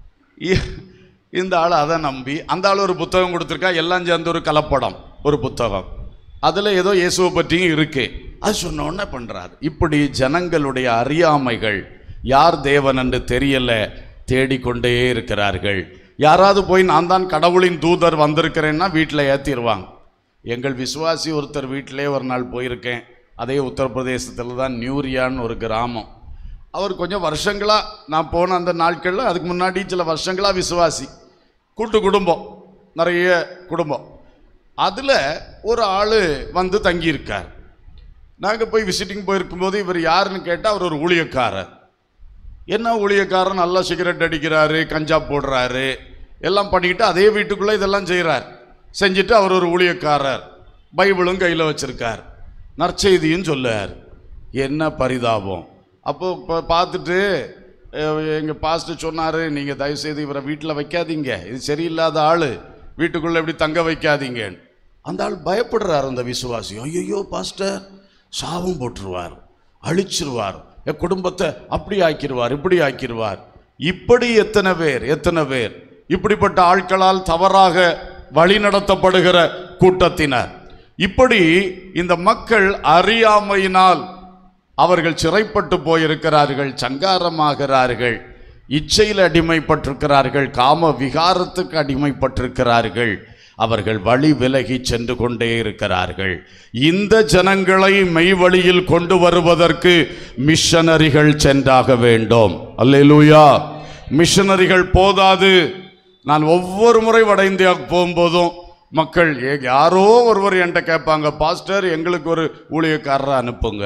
இந்த ஆள் அதை நம்பி அந்த ஆள் ஒரு புத்தகம் கொடுத்துருக்கா எல்லாம் சேர்ந்து ஒரு கலப்படம் ஒரு புத்தகம் அதில் ஏதோ இயேசுவை பற்றியும் இருக்கு அது சொன்ன உடனே பண்றாரு இப்படி ஜனங்களுடைய அறியாமைகள் யார் தேவன் என்று தெரியல தேடிக்கொண்டே இருக்கிறார்கள் யாராவது போய் நான் தான் கடவுளின் தூதர் வந்திருக்கிறேன்னா வீட்டில் ஏற்றிடுவாங்க எங்கள் விசுவாசி ஒருத்தர் வீட்டிலே ஒரு நாள் போயிருக்கேன் அதே உத்தரப்பிரதேசத்தில் தான் நியூரியான்னு ஒரு கிராமம் அவர் கொஞ்சம் வருஷங்களாக நான் போன அந்த நாட்களில் அதுக்கு முன்னாடி சில வருஷங்களாக விசுவாசி கூட்டு குடும்பம் நிறைய குடும்பம் அதில் ஒரு ஆள் வந்து தங்கியிருக்கார் நாங்கள் போய் விசிட்டிங் போயிருக்கும்போது இவர் யாருன்னு கேட்டால் அவர் ஒரு ஊழியக்காரர் என்ன ஊழியக்காரர் நல்லா சிகரெட் அடிக்கிறாரு கஞ்சா போடுறாரு எல்லாம் பண்ணிக்கிட்டு அதே வீட்டுக்குள்ளே இதெல்லாம் செய்கிறார் செஞ்சுட்டு அவர் ஒரு ஊழியக்காரர் பைபிளும் கையில் வச்சிருக்கார் நற்செய்தியும் சொல்லார் என்ன பரிதாபம் அப்போ இப்போ பார்த்துட்டு எங்கள் பாஸ்டர் சொன்னார் நீங்கள் தயவுசெய்து இவரை வீட்டில் வைக்காதீங்க இது சரியில்லாத ஆள் வீட்டுக்குள்ளே இப்படி தங்க வைக்காதீங்க அந்த ஆள் பயப்படுறார் அந்த விசுவாசி ஐயோ பாஸ்டர் சாபம் போட்டுருவார் அழிச்சிருவார் என் குடும்பத்தை அப்படி ஆக்கிடுவார் இப்படி ஆக்கிடுவார் இப்படி எத்தனை பேர் எத்தனை பேர் இப்படிப்பட்ட ஆட்களால் தவறாக வழிநடத்தப்படுகிற கூட்டத்தினர் இப்படி இந்த மக்கள் அறியாமையினால் அவர்கள் சிறைப்பட்டு போயிருக்கிறார்கள் சங்காரமாகிறார்கள் இச்சையில் அடிமைப்பட்டிருக்கிறார்கள் காம விகாரத்துக்கு அடிமைப்பட்டிருக்கிறார்கள் அவர்கள் வழி விலகி சென்று கொண்டே இருக்கிறார்கள் இந்த ஜனங்களை மெய்வழியில் கொண்டு வருவதற்கு மிஷனரிகள் சென்றாக வேண்டும் அல்லேலூயா மிஷனரிகள் போதாது நான் ஒவ்வொரு முறை வட இந்தியாவுக்கு போகும்போதும் மக்கள் ஏ- யாரோ ஒருவர் என்கிட்ட கேட்பாங்க பாஸ்டர் எங்களுக்கு ஒரு ஊழியக்காரரை அனுப்புங்க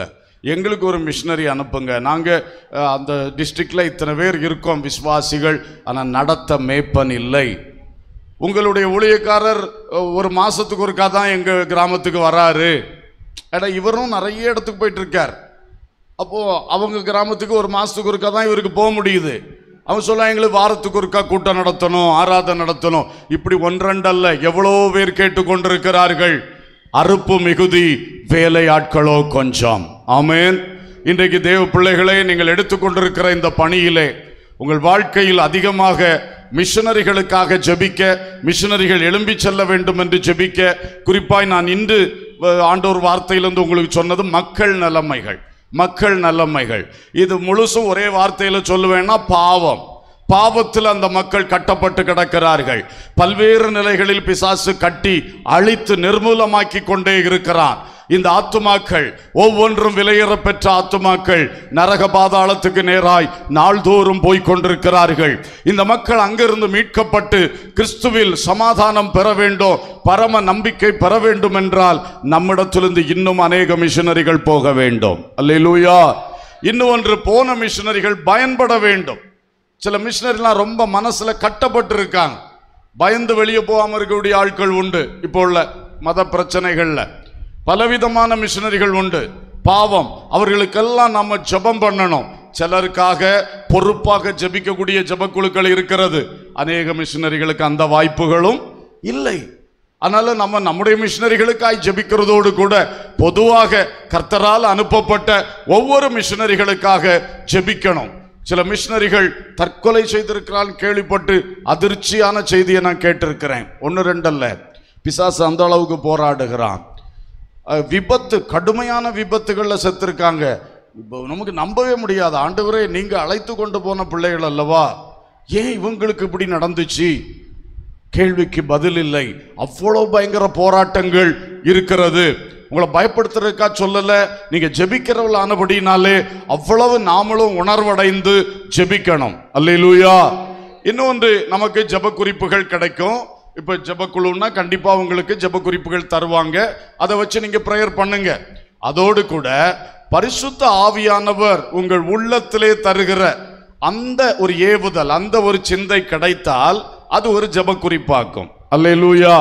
எங்களுக்கு ஒரு மிஷினரி அனுப்புங்க நாங்கள் அந்த டிஸ்ட்ரிக்டில் இத்தனை பேர் இருக்கோம் விசுவாசிகள் ஆனால் நடத்த மேய்ப்பன் இல்லை உங்களுடைய ஊழியக்காரர் அஹ், ஒரு மாசத்துக்கு ஒருக்கா தான் எங்க கிராமத்துக்கு வராரு ஏடா இவரும் நிறைய இடத்துக்கு போயிட்டு இருக்கார் அப்போ அவங்க கிராமத்துக்கு ஒரு மாசத்துக்கு ஒருக்கா தான் இவருக்கு போக முடியுது அவன் சொல்ல எங்களுக்கு வாரத்துக்கு ஒருக்கா கூட்டம் நடத்தணும் ஆராதனை நடத்தணும் இப்படி ஒன்றண்டல்ல எவ்வளோ பேர் கேட்டுக்கொண்டிருக்கிறார்கள் அறுப்பு மிகுதி வேலை ஆட்களோ கொஞ்சம் ஆமென் இன்றைக்கு தேவ பிள்ளைகளே நீங்கள் எடுத்துக்கொண்டிருக்கிற இந்த பணியிலே உங்கள் வாழ்க்கையில் அதிகமாக மிஷனரிகளுக்காக ஜெபிக்க மிஷனரிகள் எழும்பி செல்ல வேண்டும் என்று ஜெபிக்க குறிப்பாய் நான் இன்று அஹ், ஆண்டோர் வார்த்தையிலிருந்து உங்களுக்கு சொன்னது மக்கள் நலமைகள் மக்கள் நலமைகள் இது முழுசும் ஒரே வார்த்தையில சொல்லுவேன்னா பாவம் பாவத்தில் அந்த மக்கள் கட்டப்பட்டு கிடக்கிறார்கள் பல்வேறு நிலைகளில் பிசாசு கட்டி அழித்து நிர்மூலமாக்கி கொண்டே இருக்கிறான் இந்த ஆத்துமாக்கள் ஒவ்வொன்றும் விலையேற பெற்ற ஆத்துமாக்கள் நரக பாதாளத்துக்கு நேராய் நாள்தோறும் போய்க் கொண்டிருக்கிறார்கள் இந்த மக்கள் அங்கிருந்து மீட்கப்பட்டு கிறிஸ்துவில் சமாதானம் பெற வேண்டும் பரம நம்பிக்கை பெற வேண்டும் என்றால் நம்மிடத்திலிருந்து இன்னும் அநேக மிஷனரிகள் போக வேண்டும் அல்லேலூயா இன்னும் ஒன்று போன மிஷனரிகள் பயன்பட வேண்டும் சில மிஷினரிலாம் ரொம்ப மனசுல கட்டப்பட்டு இருக்காங்க பயந்து வெளியே போகாம இருக்கக்கூடிய ஆட்கள் உண்டு இப்போ உள்ள மத பிரச்சனைகள்ல பலவிதமான மிஷினரிகள் உண்டு பாவம் அவர்களுக்கெல்லாம் நாம ஜெபம் பண்ணணும் சிலருக்காக பொறுப்பாக ஜெபிக்கக்கூடிய ஜெபக்குழுக்கள் இருக்கிறது அநேக மிஷினரிகளுக்கு அந்த வாய்ப்புகளும் இல்லை அதனால நம்ம நம்முடைய மிஷினரிகளுக்காய் ஜெபிக்கிறதோடு கூட பொதுவாக கர்த்தரால் அனுப்பப்பட்ட ஒவ்வொரு மிஷினரிகளுக்காக ஜெபிக்கணும் சில மிஷினரிகள் தற்கொலை செய்திருக்கிறான் கேள்விப்பட்டு அதிர்ச்சியான செய்தியை நான் கேட்டிருக்கிறேன் ஒன்று ரெண்டல்ல பிசாசு அந்த அளவுக்கு போராடுகிறான் அஹ், விபத்து கடுமையான விபத்துகளில் செத்துருக்காங்க இப்போ நமக்கு நம்பவே முடியாது ஆண்டவரே நீங்க அழைத்து கொண்டு போன பிள்ளைகள் அல்லவா ஏன் இவங்களுக்கு இப்படி நடந்துச்சு கேள்விக்கு பதில் இல்லை அவ்வளவு பயங்கர போராட்டங்கள் இருக்கிறது உங்களை பயப்படுத்துறதுக்கா சொல்லல நீங்க ஜெபிக்கிறவள் ஆனபடினாலே அவ்வளவு நாமளும் உணர்வடைந்து ஜெபிக்கணும் அல்லேலூயா இன்னொன்று நமக்கு ஜெப குறிப்புகள் கிடைக்கும் இப்ப ஜெபக்குழுன்னா கண்டிப்பா உங்களுக்கு ஜெப குறிப்புகள் தருவாங்க அதை வச்சு நீங்க ப்ரேயர் பண்ணுங்க அதோடு கூட பரிசுத்த ஆவியானவர் உங்கள் உள்ளத்திலே தருகிற அந்த ஒரு ஏவுதல் அந்த ஒரு சிந்தை கிடைத்தால் அது ஒரு ஜெப குறிப்பாக்கும் அல்லேலூயா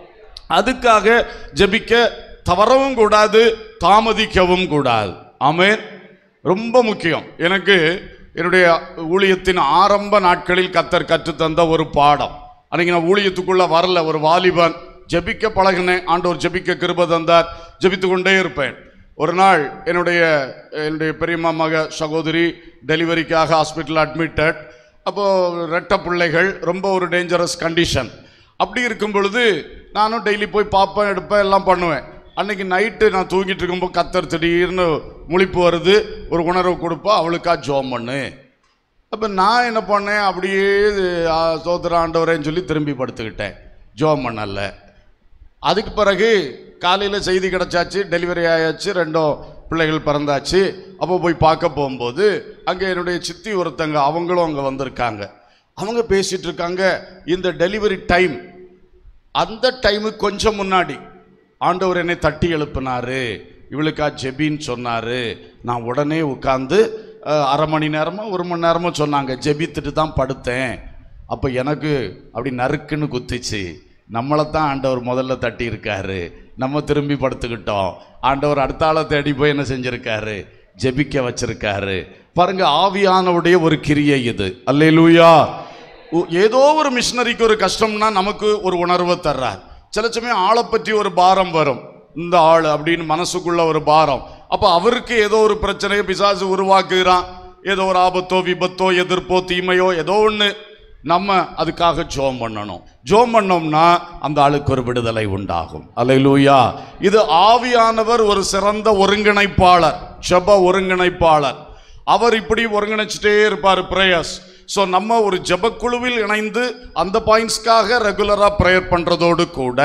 அதுக்காக ஜெபிக்க தவறவும் கூடாது தாமதிக்கவும் கூடாது ஆமென் ரொம்ப முக்கியம் எனக்கு என்னுடைய ஊழியத்தின் ஆரம்ப நாட்களில் கத்தர் கற்றுத்தந்த ஒரு பாடம் அன்னைக்கு நான் ஊழியத்துக்குள்ள வரல ஒரு வாலிபன் ஜெபிக்க பழகினேன் ஆண்டவர் ஜெபிக்க கிருப தந்தார் ஜெபித்து கொண்டே இருப்பேன் ஒரு நாள் என்னுடைய என்னுடைய பெரியம்மா மக சகோதரி டெலிவரிக்காக ஹாஸ்பிட்டல் அட்மிட்டட் அப்போ ரெட்ட பிள்ளைகள் ரொம்ப ஒரு டேஞ்சரஸ் கண்டிஷன் அப்படி இருக்கும் பொழுது நானும் டெய்லி போய் பார்ப்பேன் எடுப்பேன் எல்லாம் பண்ணுவேன் அன்னைக்கு நைட்டு நான் தூங்கிட்டு இருக்கும்போது கத்தர் திடீர்னு முழிப்பு வருது ஒரு உணர்வு கொடுப்பா அவளுக்கா ஜோம் பண்ணு அப்போ நான் என்ன பண்ணேன் அப்படியே ஆ, ஸ்தோத்திர ஆண்டவரேன்னு சொல்லி திரும்பி படுத்துக்கிட்டேன் ஜோம் பண்ணல அதுக்கு பிறகு காலையில் செய்தி கிடச்சாச்சு டெலிவரி ஆயாச்சு ரெண்டும் பிள்ளைகள் பிறந்தாச்சு அப்போ போய் பார்க்க போகும்போது அங்கே என்னுடைய சித்தி ஒருத்தங்க அவங்களும் அங்கே வந்திருக்காங்க அவங்க பேசிட்டு இருக்காங்க இந்த டெலிவரி டைம் அந்த டைமுக்கு கொஞ்சம் முன்னாடி ஆண்டவர் என்னை தட்டி எழுப்பினாரு இவளுக்கா ஜெபின்னு சொன்னாரு நான் உடனே உட்காந்து அரை மணி நேரமா ஒரு மணி நேரமா சொன்னாங்க ஜெபித்துட்டு தான் படுத்தேன் அப்போ எனக்கு அப்படி நறுக்குன்னு குத்திச்சு நம்மளை தான் ஆண்டவர் முதல்ல தட்டி இருக்காரு நம்ம திரும்பி படுத்துக்கிட்டோம் ஆண்டவர் அடுத்த ஆளை தேடி போய் என்ன செஞ்சிருக்காரு ஜெபிக்க வச்சிருக்காரு பாருங்க ஆவியானவுடைய ஒரு கிரியை இது அல்லேலூயா உ- ஏதோ ஒரு மிஷினரிக்கு ஒரு கஷ்டம்னா நமக்கு ஒரு உணர்வை தர்றார் சில சமயம் ஆளை பற்றி ஒரு பாரம் வரும் இந்த ஆள் அப்படின்னு மனசுக்குள்ள ஒரு பாரம் அப்போ அவருக்கு ஏதோ ஒரு பிரச்சனையை பிசாசு உருவாக்குகிறான் ஏதோ ஒரு ஆபத்தோ விபத்தோ எதிர்ப்போ தீமையோ ஏதோ ஒன்று நம்ம அதுக்காக ஜோம் பண்ணணும் ஜோம் பண்ணோம்னா அந்த ஆளுக்கு ஒரு விடுதலை உண்டாகும் அல்லேலூயா இது ஆவியானவர் ஒரு சிறந்த ஒருங்கிணைப்பாளர் ஜெப ஒருங்கிணைப்பாளர் அவர் இப்படி ஒருங்கிணைச்சிட்டே இருப்பார் பிரேயர்ஸ் ஸோ நம்ம ஒரு ஜெபக்குழுவில் இணைந்து அந்த பாயிண்ட்ஸ்க்காக ரெகுலராக ப்ரேயர் பண்ணுறதோடு கூட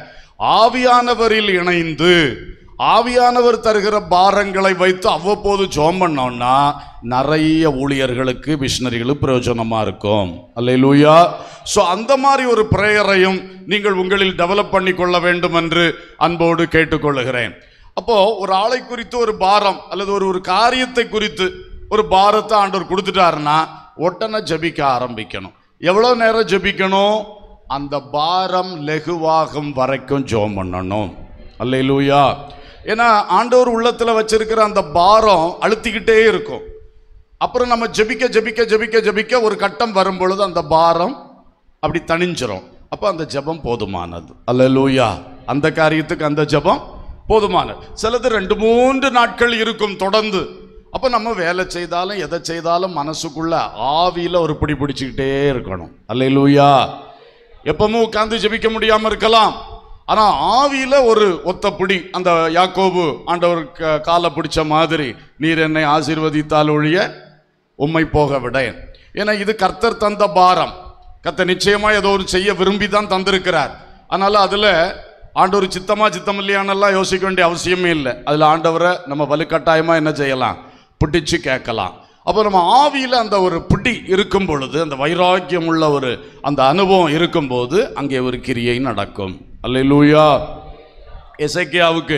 ஆவியானவரில் இணைந்து ஆவியானவர் தருகிற பாரங்களை வைத்து அவ்வப்போது ஜோம் பண்ணோம்னா நிறைய ஊழியர்களுக்கு மிஷினரிகளுக்கு பிரயோஜனமா இருக்கும் அல்லேலூயா ஸோ அந்த மாதிரி ஒரு பிரேயரையும் நீங்கள் உங்களில் டெவலப் பண்ணி கொள்ள வேண்டும் என்று அன்போடு கேட்டுக்கொள்கிறேன் அப்போ ஒரு ஆளை குறித்து ஒரு பாரம் அல்லது ஒரு ஒரு காரியத்தை குறித்து ஒரு பாரத்தை ஆண்டவர் கொடுத்துட்டாருன்னா உடனே ஜெபிக்க ஆரம்பிக்கணும் எவ்வளவு நேரம் ஜெபிக்கணும் அந்த பாரம் லெகுவாகும் வரைக்கும் ஜெபம் பண்ணணும் அல்லேலூயா ஏன்னா ஆண்டவர் உள்ளத்துல வச்சிருக்கிற அந்த பாரம் அழுத்திக்கிட்டே இருக்கும் அப்புறம் நம்ம ஜெபிக்க ஜெபிக்க ஜெபிக்க ஜெபிக்க ஒரு கட்டம் வரும் பொழுது அந்த பாரம் அப்படி தணிஞ்சிரும் அப்போ அந்த ஜெபம் போதுமானது அல்லேலூயா அந்த காரியத்துக்கு அந்த ஜெபம் போதுமானது சிலது ரெண்டு மூன்று நாட்கள் இருக்கும் தொடர்ந்து அப்போ நம்ம வேலை செய்தாலும் எதை செய்தாலும் மனசுக்குள்ள ஆவியில ஒரு பிடி பிடிச்சிக்கிட்டே இருக்கணும் அல்லேலூயா எப்பவும் உட்கார்ந்து ஜெபிக்க முடியாம இருக்கலாம் ஆனா ஆவியில ஒரு ஒத்த பிடி அந்த யாக்கோபு ஆண்டவர் க- காலை பிடிச்ச மாதிரி நீர் என்னை ஆசீர்வதித்தால் ஒழிய உம்மை போக விடேன் ஏன்னா இது கர்த்தர் தந்த பாரம் கர்த்தர் நிச்சயமா ஏதோ ஒரு செய்ய விரும்பி தான் தந்திருக்கிறார் அதனால அதுல ஆண்டவர் சித்தமா சித்தம் இல்லையானெல்லாம் யோசிக்க வேண்டிய அவசியமே இல்லை அதுல ஆண்டவரை நம்ம வலுக்கட்டாயமா என்ன செய்யலாம் பிடிச்சு கேட்கலாம் அப்போ நம்ம ஆவியில அந்த ஒரு பிடி இருக்கும் பொழுது அந்த வைராக்கியம் உள்ள ஒரு அந்த அனுபவம் இருக்கும்போது அங்கே ஒரு கிரியை நடக்கும் அல்லேலூயா எசேக்கியாவுக்கு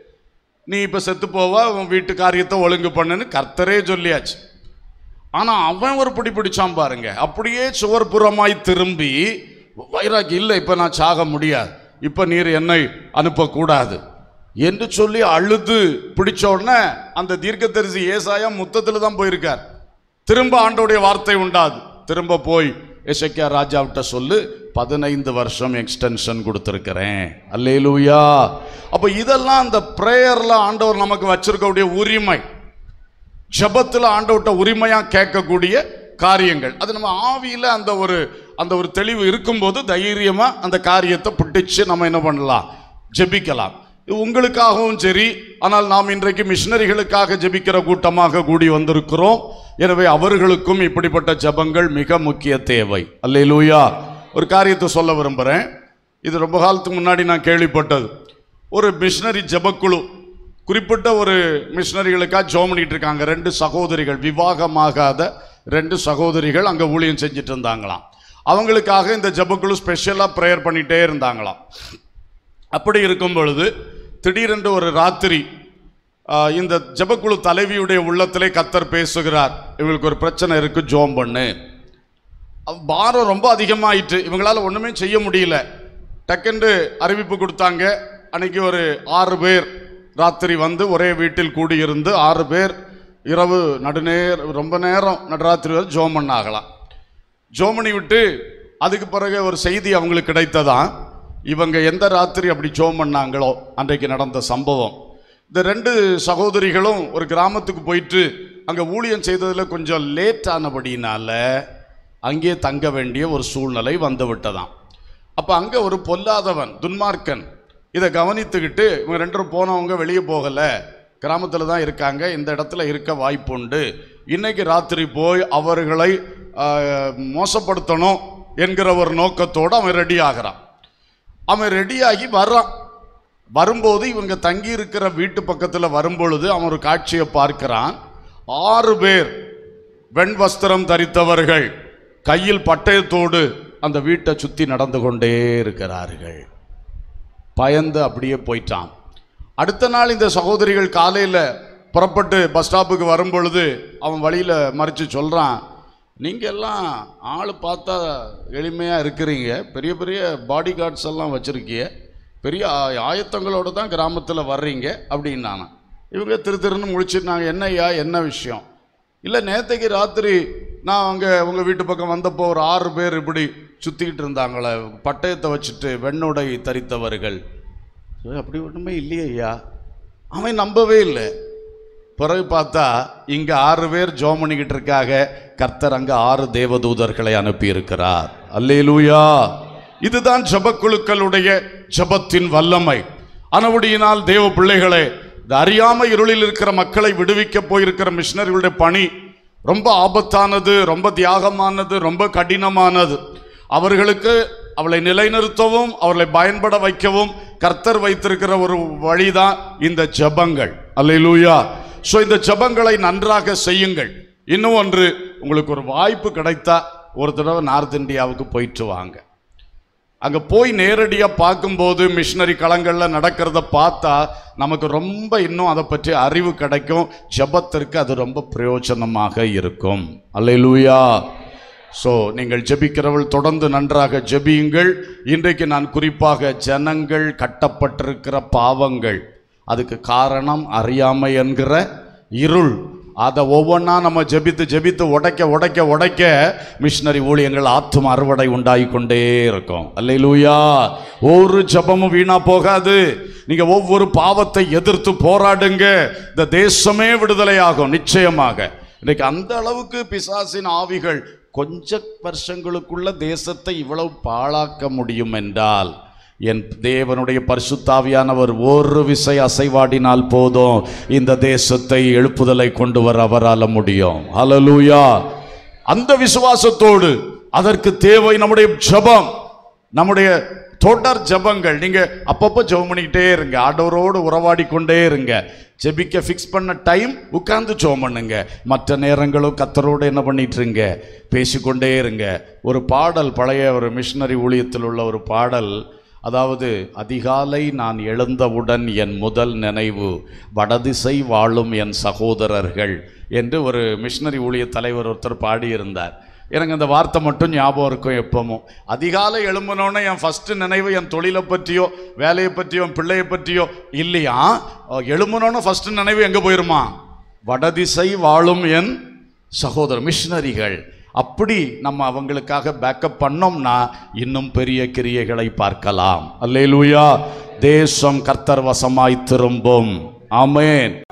நீ இப்ப செத்து போவ உன் வீட்டு காரியத்தை ஒழுங்கு பண்ணுன்னு கர்த்தரே சொல்லியாச்சு ஆனா அவன் ஒரு பிடி பிடிச்சான் பாருங்க அப்படியே சுவர்புறமாய் திரும்பி வைராக்கி இல்லை இப்ப நான் சாக முடியாது இப்ப நீர் என்னை அனுப்பக்கூடாது என்று சொல்லி அழுது பிடிச்ச உடனே அந்த தீர்க்கதரிசி ஏசாயா முத்தத்துல தான் போயிருக்கார் திரும்ப ஆண்டோடைய வார்த்தை உண்டாது திரும்ப போய் எசக்கியா ராஜாவிட்ட சொல்லு பதினைந்து வருஷம் எக்ஸ்டென்ஷன் கொடுத்துருக்கிறேன் அல்லேலூயா அப்ப இதெல்லாம் அந்த பிரேயர்ல ஆண்டவர் நமக்கு வச்சிருக்கக்கூடிய உரிமை ஜெபத்துல ஆண்டவர்கிட்ட உரிமையா கேட்கக்கூடிய காரியங்கள் அது நம்ம ஆவியில அந்த ஒரு அந்த ஒரு தெளிவு இருக்கும்போது தைரியமா அந்த காரியத்தை பிடிச்சு நம்ம என்ன பண்ணலாம் ஜெபிக்கலாம் இது உங்களுக்காகவும் சரி ஆனால் நாம் இன்றைக்கு மிஷினரிகளுக்காக ஜெபிக்கிற கூட்டமாக கூடி வந்திருக்கிறோம் எனவே அவர்களுக்கும் இப்படிப்பட்ட ஜெபங்கள் மிக முக்கிய தேவை அல்லேலூயா ஒரு காரியத்தை சொல்ல விரும்புகிறேன் இது ரொம்ப காலத்துக்கு முன்னாடி நான் கேள்விப்பட்டது ஒரு மிஷினரி ஜெபக்குழு குறிப்பிட்ட ஒரு மிஷினரிகளுக்காக ஜோம் பண்ணிட்டு இருக்காங்க ரெண்டு சகோதரிகள் விவாகமாகாத ரெண்டு சகோதரிகள் அங்கே ஊழியம் செஞ்சுட்டு இருந்தாங்களாம் அவங்களுக்காக இந்த ஜெபக்குழு ஸ்பெஷலாக ப்ரேயர் பண்ணிட்டே இருந்தாங்களாம் அப்படி இருக்கும் பொழுது திடீரென்று ஒரு ராத்திரி ஆ, இந்த ஜெபக்குழு தலைவியுடைய உள்ளத்திலே கத்தர் பேசுகிறார் இவங்களுக்கு ஒரு பிரச்சனை இருக்கு ஜோம் பண்ணு அவ- பாரம் ரொம்ப அதிகமாயிட்டு இவங்களால ஒண்ணுமே செய்ய முடியல டக்குன்னு அறிவிப்பு கொடுத்தாங்க அன்னைக்கு ஒரு ஆறு பேர் ராத்திரி வந்து ஒரே வீட்டில் கூடியிருந்து ஆறு பேர் இரவு நடுநேர் ரொம்ப நேரம் நடுராத்திரி வரை ஜோம் பண்ணாகலாம் ஜோம் பண்ணி விட்டு அதுக்கு பிறகு ஒரு செய்தி அவங்களுக்கு கிடைத்ததான் இவங்க எந்த ராத்திரி அப்படி ஜோம் பண்ணாங்களோ அன்றைக்கு நடந்த சம்பவம் இந்த ரெண்டு சகோதரிகளும் ஒரு கிராமத்துக்கு போயிட்டு அங்கே ஊழியம் செய்ததில் கொஞ்சம் லேட் ஆனபடினால அங்கே தங்க வேண்டிய ஒரு சூழ்நிலை வந்து விட்டதாம் அப்போ அங்கே ஒரு பொல்லாதவன் துன்மார்க்கன் இதை கவனித்துக்கிட்டு இவங்க ரெண்டும் போனவங்க வெளியே போகலை கிராமத்தில் தான் இருக்காங்க இந்த இடத்துல இருக்க வாய்ப்புண்டு இன்னைக்கு ராத்திரி போய் அவர்களை ஆஹ், மோசப்படுத்தணும் என்கிற ஒரு நோக்கத்தோடு அவன் ரெடி ஆகிறான் அவன் ரெடியாகி வர்றான் வரும்போது இவங்க தங்கி இருக்கிற வீட்டு பக்கத்தில் வரும்பொழுது அவன் ஒரு காட்சியை பார்க்கிறான் ஆறு பேர் வெண் வஸ்திரம் தரித்தவர்கள் கையில் பட்டயத்தோடு அந்த வீட்டை சுற்றி நடந்து கொண்டே இருக்கிறார்கள் பயந்து அப்படியே போயிட்டான் அடுத்த நாள் இந்த சகோதரிகள் காலையில் புறப்பட்டு பஸ் ஸ்டாப்புக்கு வரும் பொழுது அவன் வழியில் மறித்து சொல்கிறான் நீங்கள் எல்லாம் ஆள் பார்த்தா எளிமையாக இருக்கிறீங்க பெரிய பெரிய பாடி கார்ட்ஸ் எல்லாம் வச்சுருக்கீங்க பெரிய ஆ- ஆயத்தங்களோட தான் கிராமத்தில் வர்றீங்க அப்படின்னானா இவங்க திரு திருன்னு முழிச்சிருந்தாங்க என்னய்யா என்ன விஷயம் இல்லை நேத்தைக்கு ராத்திரி நான் அங்கே உங்கள் வீட்டு பக்கம் வந்தப்போ ஒரு ஆறு பேர் இப்படி சுற்றிக்கிட்டு இருந்தாங்களே பட்டயத்தை வச்சுட்டு வெண்ணுடை தரித்தவர்கள் "ஏய், அப்படி ஒன்றுமே இல்லையே ஐயா அவன் நம்பவே இல்லை பிறகு பார்த்தா இங்கே ஆறு பேர் ஜோம் பண்ணிக்கிட்டு இருக்காங்க கர்த்தர் அங்கே ஆறு தேவதூதர்களை அனுப்பியிருக்கிறார் அல்லேலூயா இதுதான் ஜபக்குழுக்களுடைய ஜபத்தின் வல்லமை அனவுடியினால் தேவ பிள்ளைகளே இந்த அறியாம இருளில் இருக்கிற மக்களை விடுவிக்க போயிருக்கிற மிஷினரிகளுடைய பணி ரொம்ப ஆபத்தானது ரொம்ப தியாகமானது ரொம்ப கடினமானது அவர்களுக்கு அவளை நிலைநிறுத்தவும் அவர்களை பயன்பட வைக்கவும் கர்த்தர் வைத்திருக்கிற ஒரு வழிதான் இந்த ஜெபங்கள் அல்லேலூயா ஸோ இந்த ஜெபங்களை நன்றாக செய்யுங்கள் இன்னும் ஒன்று உங்களுக்கு ஒரு வாய்ப்பு கிடைத்தா ஒரு தடவை நார்த் இந்தியாவுக்கு போயிட்டு வாங்க அங்கே போய் நேரடியாக பார்க்கும்போது மிஷினரி களங்களில் நடக்கிறத பார்த்தா நமக்கு ரொம்ப இன்னும் அதை பற்றி அறிவு கிடைக்கும் ஜெபத்திற்கு அது ரொம்ப பிரயோஜனமாக இருக்கும் அல்லேலூயா ஸோ நீங்கள் ஜெபிக்கிறவள் தொடர்ந்து நன்றாக ஜெபியுங்கள் இன்றைக்கு நான் குறிப்பாக ஜனங்கள் கட்டப்பட்டிருக்கிற பாவங்கள் அதுக்கு காரணம் அறியாமை என்கிற இருள் அதை ஒவ்வொன்றா நம்ம ஜெபித்து ஜெபித்து உடைக்க உடைக்க உடைக்க மிஷினரி ஊழியங்கள் ஆத்தும அறுவடை உண்டாகி கொண்டே இருக்கும் அல்லேலூயா ஒரு ஜெபமும் வீணா போகாது நீங்க ஒவ்வொரு பாவத்தை எதிர்த்து போராடுங்க இந்த தேசமே விடுதலையாகும் நிச்சயமாக இன்னைக்கு அந்த அளவுக்கு பிசாசின் ஆவிகள் கொஞ்ச வருஷங்களுக்குள்ள தேசத்தை இவ்வளவு பாழாக்க முடியும் என்றால் என் தேவனுடைய பரிசுத்தாவியானவர் ஒரு விசை அசைவாடினால் போதும் இந்த தேசத்தை எழுப்புதலை கொண்டு வர அவரால முடியும் ஹalleluya அந்த விசுவாசத்தோடு அதற்கு தேவை நம்முடைய ஜெபம் நம்முடைய தொடர் ஜெபங்கள் நீங்க அப்பப்போ ஜெபம் பண்ணிக்கிட்டே இருங்க ஆண்டவரோடு உறவாடி கொண்டே இருங்க ஜெபிக்க ஃபிக்ஸ் பண்ண டைம் உட்கார்ந்து ஜெபம் பண்ணுங்க மற்ற நேரங்களும் கத்தரோடு என்ன பண்ணிட்டு இருங்க பேசிக்கொண்டே இருங்க ஒரு பாடல் பழைய ஒரு மிஷினரி ஊழியத்தில் உள்ள ஒரு பாடல் அதாவது அதிகாலை நான் எழுந்தவுடன் என் முதல் நினைவு வடதிசை வாழும் என் சகோதரர்கள் என்று ஒரு மிஷினரி ஊழிய தலைவர் ஒருத்தர் பாடியிருந்தார் எனக்கு அந்த வார்த்தை மட்டும் ஞாபகம் இருக்கும் எப்பவும் அதிகாலை எழும்பினோன்னே என் ஃபஸ்ட்டு நினைவு என் தொழிலை பற்றியோ வேலையை பற்றியோ என் பிள்ளையை பற்றியோ இல்லையா எழும்பினோன்னு ஃபஸ்ட்டு நினைவு எங்கே போயிருமா வடதிசை வாழும் என் சகோதரர் மிஷினரிகள் அப்படி நம்ம அவங்களுக்காக பேக்கப் பண்ணோம்னா இன்னும் பெரிய கிரியைகளை பார்க்கலாம் அல்லேலூயா தேசம் கர்த்தர் வசமாய் திரும்பும் ஆமென்